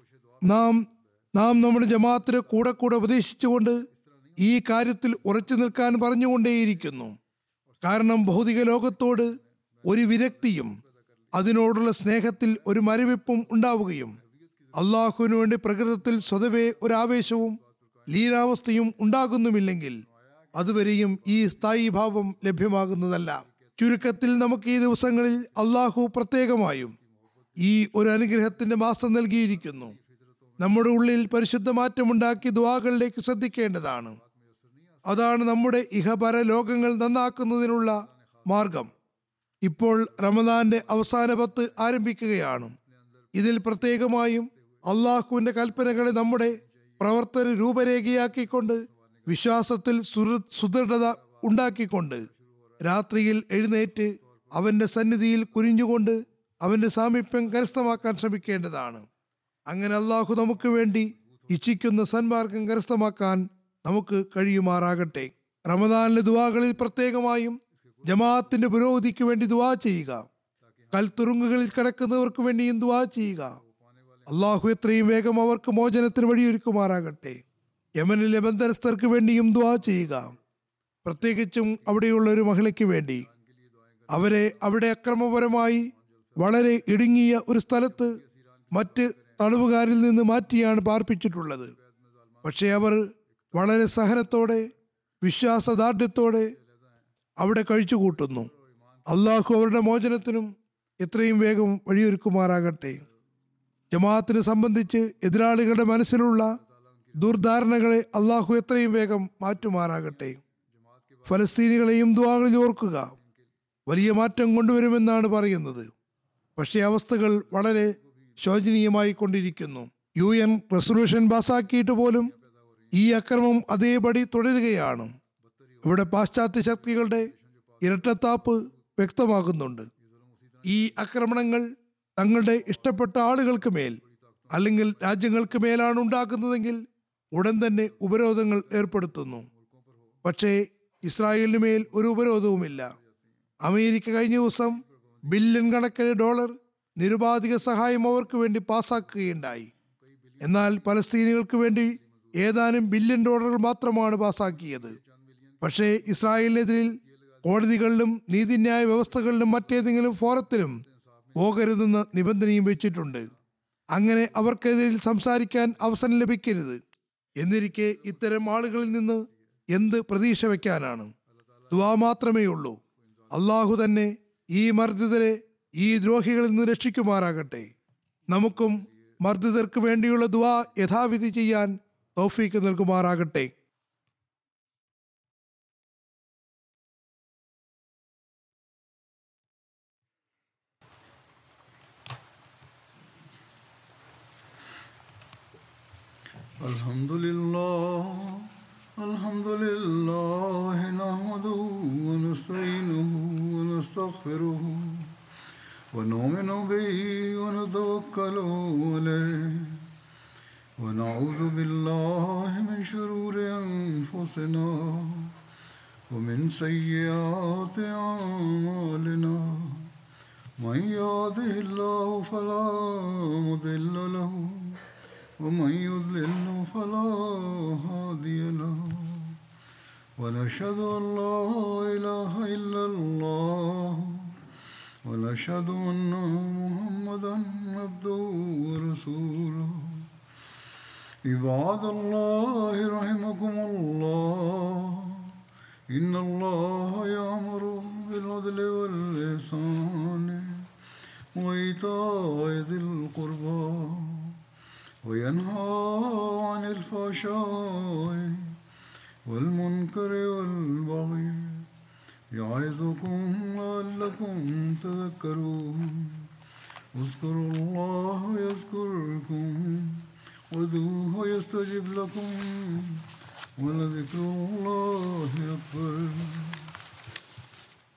നാം നാം നമ്മുടെ ജമാഅത്തിന് കൂടെ കൂടെ ഉപദേശിച്ചുകൊണ്ട് ഈ കാര്യത്തിൽ ഉറച്ചു നിൽക്കാൻ പറഞ്ഞുകൊണ്ടേയിരിക്കുന്നു കാരണം ഭൗതിക ലോകത്തോട് ഒരു വിരക്തിയും അതിനോടുള്ള സ്നേഹത്തിൽ ഒരു മരവിപ്പും ഉണ്ടാവുകയും അള്ളാഹുവിനു വേണ്ടി പ്രകൃതത്തിൽ സ്വതവേ ഒരു ആവേശവും ലീനാവസ്ഥയും ഉണ്ടാകുന്നുമില്ലെങ്കിൽ അതുവരെയും ഈ സ്ഥായി ഭാവം ലഭ്യമാകുന്നതല്ല ചുരുക്കത്തിൽ നമുക്ക് ഈ ദിവസങ്ങളിൽ അള്ളാഹു പ്രത്യേകമായും ഈ ഒരു അനുഗ്രഹത്തിന്റെ മാസം നൽകിയിരിക്കുന്നു നമ്മുടെ ഉള്ളിൽ പരിശുദ്ധ മാറ്റമുണ്ടാക്കി ദ്വാകളിലേക്ക് ശ്രദ്ധിക്കേണ്ടതാണ് അതാണ് നമ്മുടെ ഇഹപര ലോകങ്ങൾ നന്നാക്കുന്നതിനുള്ള മാർഗം ഇപ്പോൾ റമദാന്റെ അവസാന പത്ത് ആരംഭിക്കുകയാണ് ഇതിൽ പ്രത്യേകമായും അള്ളാഹുവിന്റെ കൽപ്പനകളെ നമ്മുടെ പ്രവർത്തന രൂപരേഖയാക്കിക്കൊണ്ട് വിശ്വാസത്തിൽ സുഹൃ- സുദൃഢത ഉണ്ടാക്കിക്കൊണ്ട് രാത്രിയിൽ എഴുന്നേറ്റ് അവന്റെ സന്നിധിയിൽ കുനിഞ്ഞുകൊണ്ട് അവന്റെ സാമീപ്യം കരസ്ഥമാക്കാൻ ശ്രമിക്കേണ്ടതാണ് അങ്ങനെ അള്ളാഹു നമുക്ക് വേണ്ടി ഇച്ഛിക്കുന്ന സന്മാർഗം കരസ്ഥമാക്കാൻ നമുക്ക് കഴിയുമാറാകട്ടെ റമദാനിലെ ദുവാകളിൽ പ്രത്യേകമായും ജമാഅത്തിന്റെ പുരോഗതിക്ക് വേണ്ടി ദുവാ ചെയ്യുക കൽത്തുറുങ്ങുകളിൽ കിടക്കുന്നവർക്ക് വേണ്ടിയും ദുവാ ചെയ്യുക അള്ളാഹു എത്രയും വേഗം അവർക്ക് മോചനത്തിന് വഴിയൊരുക്കുമാറാകട്ടെ യമനിലെ ബന്ധനസ്ഥർക്ക് വേണ്ടിയും ദുവാ ചെയ്യുക പ്രത്യേകിച്ചും അവിടെയുള്ള ഒരു മഹിളയ്ക്ക് വേണ്ടി അവരെ അവിടെ അക്രമപരമായി വളരെ ഇടുങ്ങിയ ഒരു സ്ഥലത്ത് മറ്റ് തടവുകാരിൽ നിന്ന് മാറ്റിയാണ് പാർപ്പിച്ചിട്ടുള്ളത് പക്ഷേ അവർ വളരെ സഹനത്തോടെ വിശ്വാസദാർഢ്യത്തോടെ അവിടെ കഴിച്ചു കൂട്ടുന്നു അള്ളാഹു അവരുടെ മോചനത്തിനും എത്രയും വേഗം വഴിയൊരുക്കുമാറാകട്ടെ ജമാഅത്തിനെ സംബന്ധിച്ച് എതിരാളികളുടെ മനസ്സിലുള്ള ദുർധാരണകളെ അള്ളാഹു എത്രയും വേഗം മാറ്റുമാറാകട്ടെ ഫലസ്തീനികളെയും ദ്വാകളിൽ ഓർക്കുക വലിയ മാറ്റം കൊണ്ടുവരുമെന്നാണ് പറയുന്നത് പക്ഷേ അവസ്ഥകൾ വളരെ ശോചനീയമായി കൊണ്ടിരിക്കുന്നു യു എൻ റെസൊല്യൂഷൻ പാസാക്കിയിട്ട് പോലും ഈ അക്രമം അതേപടി തുടരുകയാണ് ഇവിടെ പാശ്ചാത്യ ശക്തികളുടെ ഇരട്ടത്താപ്പ് വ്യക്തമാകുന്നുണ്ട് ഈ ആക്രമണങ്ങൾ തങ്ങളുടെ ഇഷ്ടപ്പെട്ട ആളുകൾക്ക് മേൽ അല്ലെങ്കിൽ രാജ്യങ്ങൾക്ക് മേലാണ് ഉണ്ടാക്കുന്നതെങ്കിൽ ഉടൻ തന്നെ ഉപരോധങ്ങൾ ഏർപ്പെടുത്തുന്നു പക്ഷേ ഇസ്രായേലിന് മേൽ ഒരു ഉപരോധവുമില്ല അമേരിക്ക കഴിഞ്ഞ ദിവസം ബില്യൺ കണക്കിന് ഡോളർ നിരുപാധിക സഹായം അവർക്ക് വേണ്ടി പാസാക്കുകയുണ്ടായി എന്നാൽ പലസ്തീനികൾക്ക് വേണ്ടി ഏതാനും ബില്യൺ ഡോളറുകൾ മാത്രമാണ് പാസാക്കിയത് പക്ഷേ ഇസ്രായേലിനെതിരിൽ കോടതികളിലും നീതിന്യായ വ്യവസ്ഥകളിലും മറ്റേതെങ്കിലും ഫോറത്തിലും പോകരുതെന്ന നിബന്ധനയും വെച്ചിട്ടുണ്ട് അങ്ങനെ അവർക്കെതിരിൽ സംസാരിക്കാൻ അവസരം ലഭിക്കരുത് എന്നിരിക്കെ ഇത്തരം ആളുകളിൽ നിന്ന് എന്ത് പ്രതീക്ഷ വെക്കാനാണ് ദുവാ മാത്രമേ ഉള്ളൂ അള്ളാഹു തന്നെ ഈ മർദ്ദിതരെ ഈ ദ്രോഹികളിൽ നിന്ന് രക്ഷിക്കുമാറാകട്ടെ നമുക്കും മർദ്ദിതർക്ക് വേണ്ടിയുള്ള ദുവാ യഥാവിധി ചെയ്യാൻ തൗഫീക്ക് നൽകുമാറാകട്ടെ الحمد لله الحمد لله نحمده ونستعينه ونستغفره ونؤمن به ونتوكل عليه ونعوذ بالله من شرور أنفسنا ومن سيئات أعمالنا من يهده الله فلا مضل له ومن يضلل فلا هادي له ونشهد أن لا إله إلا الله ونشهد أن محمدا عبده ورسوله عباد الله رحمكم الله إن الله يأمر بالعدل والإحسان وإيتاء ذي القربى وينهى عن الفحشاء والمنكر والبغي يعظكم لعلكم تذكرون اذكروا الله يذكركم ودوه يستجب لكم ولذكر الله أكبر